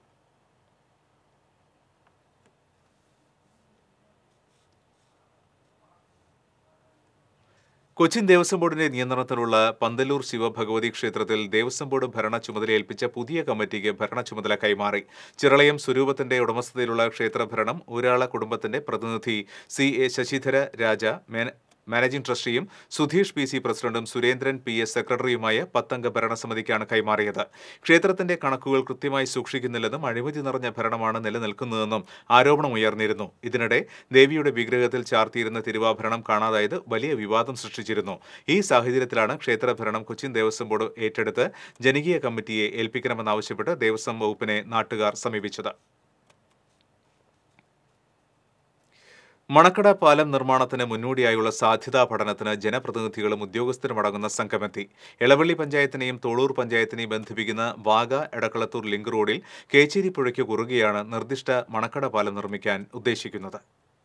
കൊച്ചിൻ ദേവസ്വം ബോർഡിന്റെ നിയന്ത്രണത്തിലുള്ള പന്തലൂർ ശിവഭഗവതി ക്ഷേത്രത്തിൽ ദേവസ്വം ബോർഡ് ഭരണ ചുമതല ഏൽപ്പിച്ച പുതിയ കമ്മിറ്റിക്ക് ഭരണ ചുമതല കൈമാറി ചിറളയം സ്വരൂപത്തിന്റെ ഉടമസ്ഥതയിലുള്ള ക്ഷേത്രഭരണം ഊരാള കുടുംബത്തിന്റെ പ്രതിനിധി സി എ ശശിധര രാജ മേന- മാനേജിംഗ് ട്രസ്റ്റിയും സുധീഷ് പി സി പ്രസിഡന്റും സുരേന്ദ്രൻ പി എസ് സെക്രട്ടറിയുമായ പത്തംഗ ഭരണസമിതിക്കാണ് കൈമാറിയത് ക്ഷേത്രത്തിന്റെ കണക്കുകൾ കൃത്യമായി സൂക്ഷിക്കുന്നില്ലെന്നും അഴിമതി നിറഞ്ഞ ഭരണമാണ് നിലനിൽക്കുന്നതെന്നും ആരോപണം ഉയർന്നിരുന്നു ഇതിനിടെ ദേവിയുടെ വിഗ്രഹത്തിൽ ചാർത്തിയിരുന്ന തിരുവാഭരണം കാണാതായത് വലിയ വിവാദം സൃഷ്ടിച്ചിരുന്നു ഈ സാഹചര്യത്തിലാണ് ക്ഷേത്രഭരണം കൊച്ചിൻ ദേവസ്വം ബോർഡ് ഏറ്റെടുത്ത് ജനകീയ കമ്മിറ്റിയെ ഏൽപ്പിക്കണമെന്നാവശ്യപ്പെട്ട് ദേവസ്വം വകുപ്പിനെ നാട്ടുകാർ സമീപിച്ചത് മണക്കട പാലം നിർമ്മാണത്തിന് മുന്നോടിയായുള്ള സാധ്യതാ പഠനത്തിന് ജനപ്രതിനിധികളും ഉദ്യോഗസ്ഥരും അടങ്ങുന്ന സംഘമെത്തി എളവള്ളി പഞ്ചായത്തിനെയും തോളൂർ പഞ്ചായത്തിനെയും ബന്ധിപ്പിക്കുന്ന വാഗ എടക്കളത്തൂർ ലിങ്ക് റോഡിൽ കേച്ചേരി പുഴയ്ക്ക് കുറുകെയാണ് നിർദ്ദിഷ്ട മണക്കട പാലം നിർമ്മിക്കാൻ ഉദ്ദേശിക്കുന്നത്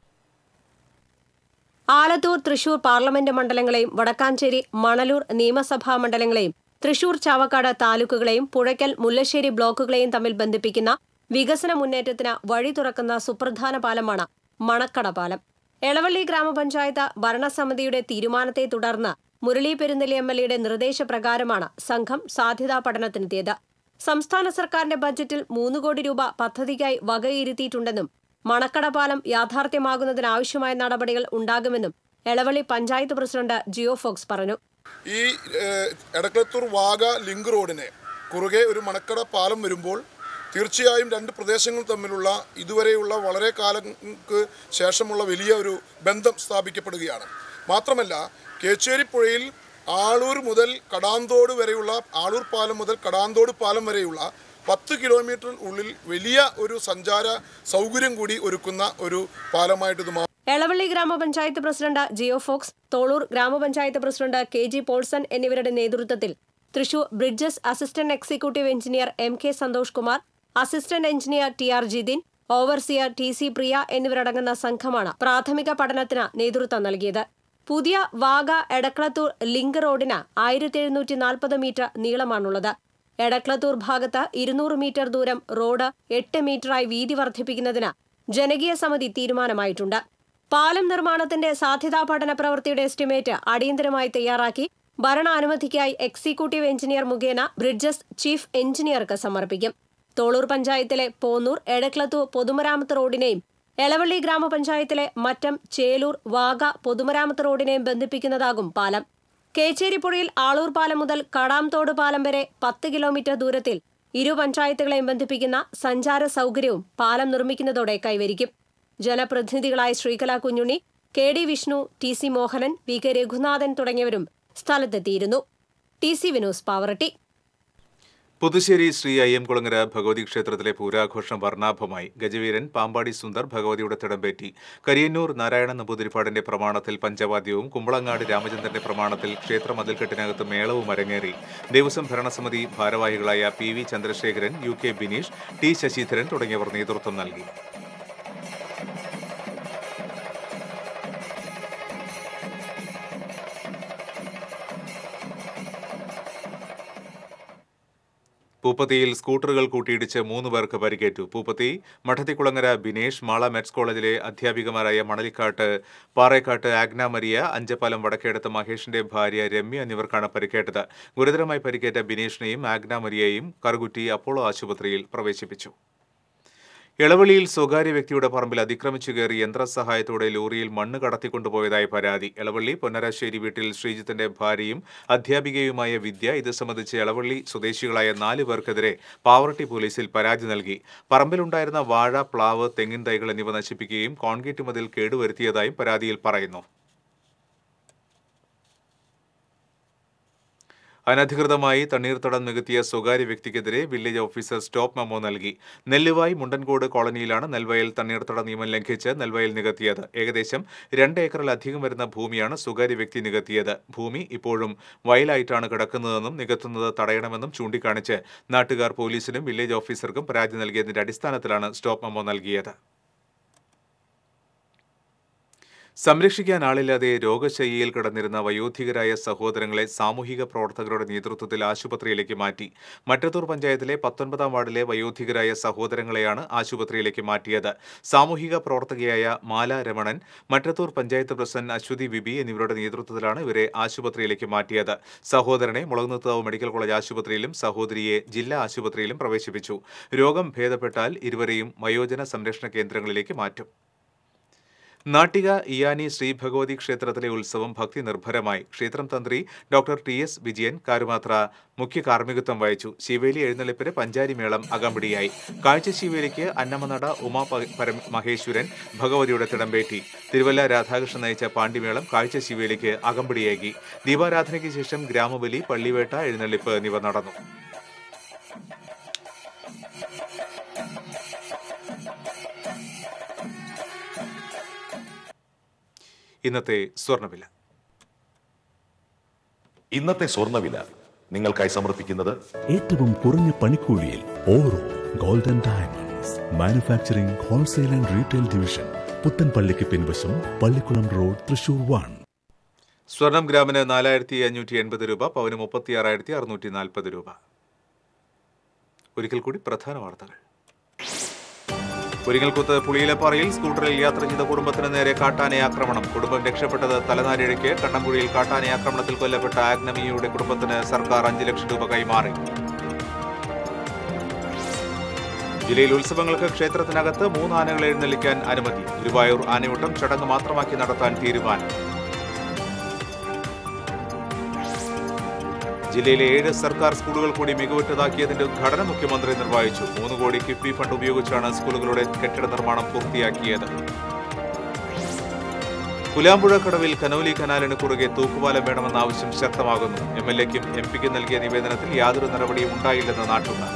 ആലത്തൂർ തൃശൂർ പാർലമെന്റ് മണ്ഡലങ്ങളെയും വടക്കാഞ്ചേരി മണലൂർ നിയമസഭാ മണ്ഡലങ്ങളെയും തൃശൂർ ചാവക്കാട് താലൂക്കുകളെയും പുഴയ്ക്കൽ മുല്ലശ്ശേരി ബ്ലോക്കുകളെയും തമ്മിൽ ബന്ധിപ്പിക്കുന്ന വികസന മുന്നേറ്റത്തിന് വഴി തുറക്കുന്ന സുപ്രധാന പാലമാണ് മണക്കട പാലം എളവള്ളി ഗ്രാമപഞ്ചായത്ത് ഭരണസമിതിയുടെ തീരുമാനത്തെ തുടർന്ന് മുരളി പെരുന്നെല്ലി എം എൽ എയുടെ നിർദ്ദേശപ്രകാരമാണ് സംഘം സാധ്യതാ പഠനത്തിനെത്തിയത് സംസ്ഥാന സർക്കാരിന്റെ ബജറ്റിൽ മൂന്ന് കോടി രൂപ പദ്ധതിക്കായി വകയിരുത്തിയിട്ടുണ്ടെന്നും മണക്കട പാലം യാഥാർത്ഥ്യമാകുന്നതിനാവശ്യമായ നടപടികൾ ഉണ്ടാകുമെന്നും എളവള്ളി പഞ്ചായത്ത് പ്രസിഡന്റ് ജിയോ ഫോക്സ് പറഞ്ഞു ഈ ഏഹ്, എടക്കളത്തൂർ വാഗ ലിങ്ക് റോഡിന് കുറുകെ ഒരു മണക്കട പാലം വരുമ്പോൾ തീർച്ചയായും രണ്ട് പ്രദേശങ്ങൾ തമ്മിലുള്ള ഇതുവരെയുള്ള വളരെ കാലങ്ങൾക്ക് ശേഷമുള്ള വലിയ ഒരു ബന്ധം സ്ഥാപിക്കപ്പെടുകയാണ് മാത്രമല്ല കേച്ചേരി പുഴയിൽ ആളൂർ മുതൽ കടാന്തോട് വരെയുള്ള ആളൂർ പാലം മുതൽ കടാന്തോട് പാലം വരെയുള്ള പത്ത് കിലോമീറ്റർ ഉള്ളിൽ വലിയ ഒരു സഞ്ചാര സൗകര്യം കൂടി ഒരുക്കുന്ന ഒരു പാലമായിട്ട് ഇത് മാറും എളവള്ളി ഗ്രാമപഞ്ചായത്ത് പ്രസിഡന്റ് ജിയോ ഫോക്സ് തോളൂർ ഗ്രാമപഞ്ചായത്ത് പ്രസിഡന്റ് കെ ജി പോൾസൺ എന്നിവരുടെ നേതൃത്വത്തിൽ Thrissur bridges assistant executive engineer M K Santhosh Kumar assistant engineer T R Jithin overseer T C Priya എന്നിവരടങ്ങുന്ന സംഘമാണ് പ്രാഥമിക പഠനത്തിന് നേതൃത്വം നൽകിയത് പുതിയ വാഗ എടക്കളത്തൂർ ലിങ്ക് റോഡിന് ആയിരത്തി എഴുന്നൂറ്റി നാൽപ്പത് മീറ്റർ നീളമാണുള്ളത് എടക്കളത്തൂർ ഭാഗത്ത് ഇരുന്നൂറ് മീറ്റർ ദൂരം റോഡ് എട്ട് മീറ്ററായി വീതി വർദ്ധിപ്പിക്കുന്നതിന് ജനകീയ സമിതി തീരുമാനമായിട്ടുണ്ട് പാലം നിർമ്മാണത്തിന്റെ സാധ്യതാ പഠന പ്രവൃത്തിയുടെ എസ്റ്റിമേറ്റ് അടിയന്തരമായി തയ്യാറാക്കി ഭരണാനുമതിക്കായി എക്സിക്യൂട്ടീവ് എഞ്ചിനീയർ മുഖേന ബ്രിഡ്ജസ് ചീഫ് എഞ്ചിനീയർക്ക് സമർപ്പിക്കും തോളൂർ പഞ്ചായത്തിലെ പോന്നൂർ എടക്കളത്തൂർ പൊതുമരാമത്ത് റോഡിനെയും എളവള്ളി ഗ്രാമപഞ്ചായത്തിലെ മറ്റം ചേലൂർ വാഗ പൊതുമരാമത്ത് റോഡിനെയും ബന്ധിപ്പിക്കുന്നതാകും പാലം കേച്ചേരിപ്പുഴയിൽ ആളൂർ പാലം മുതൽ കടാംതോട് പാലം വരെ പത്ത് കിലോമീറ്റർ ദൂരത്തിൽ ഇരു പഞ്ചായത്തുകളെയും ബന്ധിപ്പിക്കുന്ന സഞ്ചാര സൗകര്യവും പാലം നിർമ്മിക്കുന്നതോടെ കൈവരിക്കും ജനപ്രതിനിധികളായ Sreekala Kunjunni K D Vishnu T C Mohanan V K Raghunathan തുടങ്ങിയവരും സ്ഥലത്തെത്തിയിരുന്നു ടി സി വിനോസ് പാവറട്ടി പുതുശ്ശേരി ശ്രീ അയ്യംകുളങ്ങര ഭഗവതി ക്ഷേത്രത്തിലെ പൂരാഘോഷം വർണ്ണാഭമായി ഗജവീരൻ പാമ്പാടി സുന്ദർ ഭഗവതിയുടെ തിടമ്പേറ്റി കരിയന്നൂർ നാരായണ നമ്പൂതിരിപ്പാടിന്റെ പ്രമാണത്തിൽ പഞ്ചവാദ്യവും കുമ്പളങ്ങാട് രാമചന്ദ്രന്റെ പ്രമാണത്തിൽ ക്ഷേത്ര മതിൽക്കെട്ടിനകത്ത് മേളവും അരങ്ങേറി ദേവസ്വം ഭരണസമിതി ഭാരവാഹികളായ P V Chandrasekharan U K Bineesh T Sasidharan തുടങ്ങിയവർ നേതൃത്വം നൽകി പൂപ്പത്തിയിൽ സ്കൂട്ടറുകൾ കൂട്ടിയിടിച്ച് മൂന്ന് പേർക്ക് പരിക്കേറ്റു പൂപ്പത്തി മഠത്തിക്കുളങ്ങര ബിനേഷ് മാള മെറ്റ്സ് കോളേജിലെ അധ്യാപികമാരായ മണലിക്കാട്ട് പാറേക്കാട്ട് ആഗ്ന മരിയ അഞ്ചപ്പാലം വടക്കേടത്ത് മഹേഷിന്റെ ഭാര്യ രമ്യ എന്നിവർക്കാണ് പരിക്കേറ്റത് ഗുരുതരമായി പരിക്കേറ്റ ബിനേഷിനെയും ആഗ്ന മരിയയെയും കറുകുറ്റി അപ്പോളോ ആശുപത്രിയിൽ പ്രവേശിപ്പിച്ചു എളവള്ളിയിൽ സ്വകാര്യ വ്യക്തിയുടെ പറമ്പിൽ അതിക്രമിച്ചു കയറി യന്ത്രസഹായത്തോടെ ലോറിയിൽ മണ്ണ് കടത്തിക്കൊണ്ടുപോയതായി പരാതി എളവള്ളി പൊന്നരാശ്ശേരി വീട്ടിൽ ശ്രീജിത്തിന്റെ ഭാര്യയും അധ്യാപികയുമായ വിദ്യ ഇത് സംബന്ധിച്ച് എളവള്ളി സ്വദേശികളായ നാല് പേർക്കെതിരെ പാവറട്ടി പോലീസിൽ പരാതി നൽകി പറമ്പിലുണ്ടായിരുന്ന വാഴ പ്ലാവ് തെങ്ങിൻ തൈകൾ എന്നിവ നശിപ്പിക്കുകയും കോൺക്രീറ്റ് മതിൽ കേടുവരുത്തിയതായും പരാതിയിൽ പറയുന്നു അനധികൃതമായി തണ്ണീർത്തടം നികത്തിയ സ്വകാര്യ വ്യക്തിക്കെതിരെ വില്ലേജ് ഓഫീസർ സ്റ്റോപ്പ് മെമ്മോ നൽകി നെല്ലുവായി മുണ്ടൻകോട് കോളനിയിലാണ് നെൽവയൽ തണ്ണീർത്തട നിയമം ലംഘിച്ച് നെൽവയൽ നികത്തിയത് ഏകദേശം രണ്ട് ഏക്കറിലധികം വരുന്ന ഭൂമിയാണ് സ്വകാര്യ വ്യക്തി നികത്തിയത് ഭൂമി ഇപ്പോഴും വയലായിട്ടാണ് കിടക്കുന്നതെന്നും നികത്തുന്നത് തടയണമെന്നും ചൂണ്ടിക്കാണിച്ച് നാട്ടുകാർ പോലീസിനും വില്ലേജ് ഓഫീസർക്കും പരാതി നൽകിയതിന്റെ അടിസ്ഥാനത്തിലാണ് സ്റ്റോപ്പ് മെമ്മോ നൽകിയത് സംരക്ഷിക്കാൻ ആളില്ലാതെ രോഗശയ്യയിൽ കിടന്നിരുന്ന വയോധികരായ സഹോദരങ്ങളെ സാമൂഹിക പ്രവർത്തകരുടെ നേതൃത്വത്തിൽ ആശുപത്രിയിലേക്ക് മാറ്റി മറ്റത്തൂർ പഞ്ചായത്തിലെ പത്തൊൻപതാം വാർഡിലെ വയോധികരായ സഹോദരങ്ങളെയാണ് ആശുപത്രിയിലേക്ക് മാറ്റിയത് സാമൂഹിക പ്രവർത്തകയായ മാല രമണൻ മറ്റത്തൂർ പഞ്ചായത്ത് പ്രസിഡന്റ് അശ്വതി വിബി എന്നിവരുടെ നേതൃത്വത്തിലാണ് ഇവരെ ആശുപത്രിയിലേക്ക് മാറ്റിയത് സഹോദരനെ മുളകുന്നത്താവ് മെഡിക്കൽ കോളേജ് ആശുപത്രിയിലും സഹോദരിയെ ജില്ലാ ആശുപത്രിയിലും പ്രവേശിപ്പിച്ചു രോഗം ഭേദപ്പെട്ടാൽ ഇരുവരെയും വയോജന സംരക്ഷണ കേന്ദ്രങ്ങളിലേക്ക് മാറ്റും നാട്ടിക ഇയാനി ശ്രീ ഭഗവതി ക്ഷേത്രത്തിലെ ഉത്സവം ഭക്തി നിർഭരമായി ക്ഷേത്രം തന്ത്രി doctor T S Vijayan Karumathra മുഖ്യ കാർമ്മികത്വം വഹിച്ചു ശിവേലി എഴുന്നള്ളിപ്പിന് പഞ്ചാരി മേളം അകമ്പടിയായി കാഴ്ച ശിവേലിക്ക് അന്നമനട ഉമാ പ- പരം മഹേശ്വരൻ ഭഗവതിയുടെ തിടമ്പേറ്റി തിരുവല്ല രാധാകൃഷ്ണൻ നയിച്ച പാണ്ഡിമേളം കാഴ്ച ശിവേലിക്ക് അകമ്പടിയേകി ദീപാരാധനയ്ക്ക് ശേഷം ഗ്രാമബലി പള്ളിവേട്ട എഴുന്നള്ളിപ്പ് എന്നിവ നടന്നു ഇന്നത്തെ സ്വർണ്ണവില ഇന്നത്തെ സ്വർണ്ണവില നിങ്ങൾക്കായി സമർപ്പിക്കുന്നത് ഏറ്റവും കുറഞ്ഞ പണിക്കൂലിയിൽ Oro golden diamonds manufacturing wholesale and retail division പുത്തൻപള്ളിക്ക് പിൻവശം പള്ളിക്കുളം റോഡ് തൃശൂർ വൺ സ്വർണം ഗ്രാമിന് നാലായിരത്തി അഞ്ഞൂറ്റി എൺപത് രൂപ പവന് മുപ്പത്തി ആറായിരത്തി അറുന്നൂറ്റി നാൽപ്പത് രൂപ ഒരിക്കൽ കൂടി പ്രധാന വാർത്തകൾ ഒരിക്കൽക്കുത്ത് പുളിയിലപ്പാറയിൽ സ്കൂട്ടറിൽ യാത്ര ചെയ്ത കുടുംബത്തിന് നേരെ കാട്ടാനെ ആക്രമണം കുടുംബം രക്ഷപ്പെട്ടത് തലനാരിഴയ്ക്ക് കണ്ണമ്പുഴയിൽ കാട്ടാനെ ആക്രമണത്തിൽ കൊല്ലപ്പെട്ട ആഗ്നമിയുടെ കുടുംബത്തിന് സർക്കാർ അഞ്ച് ലക്ഷം രൂപ കൈമാറി ജില്ലയിൽ ഉത്സവങ്ങൾക്ക് ക്ഷേത്രത്തിനകത്ത് മൂന്ന് ആനകളെ എഴുന്നള്ളിക്കാൻ അനുമതി ഗുരുവായൂർ ആനയൂട്ടം ചടങ്ങ് മാത്രമാക്കി നടത്താൻ തീരുമാനം ജില്ലയിലെ ഏഴ് സർക്കാർ സ്കൂളുകൾ കൂടി മികവുറ്റതാക്കിയതിന്റെ ഉദ്ഘാടനം മുഖ്യമന്ത്രി നിർവഹിച്ചു മൂന്ന് കോടി കിഫ്ബി ഫണ്ട് ഉപയോഗിച്ചാണ് സ്കൂളുകളുടെ കെട്ടിട നിർമ്മാണം പൂർത്തിയാക്കിയത് പുലാമ്പുഴ കടവിൽ കനോലി കനാലിന് കുറുകെ തൂക്കുപാലം വേണമെന്ന ആവശ്യം ശക്തമാകുന്നു എം എൽ എക്കും എം പിക്കും നൽകിയ നിവേദനത്തിൽ യാതൊരു നടപടിയും ഉണ്ടായില്ലെന്ന് നാട്ടുകാർ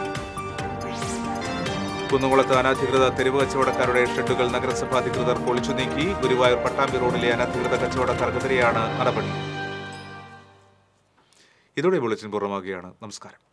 കുന്നുകുളത്ത് അനധികൃത തെരുവ് കച്ചവടക്കാരുടെ ഷെഡുകൾ നഗരസഭാ അധികൃതർ പൊളിച്ചു നീക്കി ഗുരുവായൂർ പട്ടാമ്പി റോഡിലെ അനധികൃത കച്ചവടക്കാർക്കെതിരെയാണ് നടപടി ഇതോടെ ബുള്ളറ്റിൻ പൂർണ്ണമാകുകയാണ് നമസ്കാരം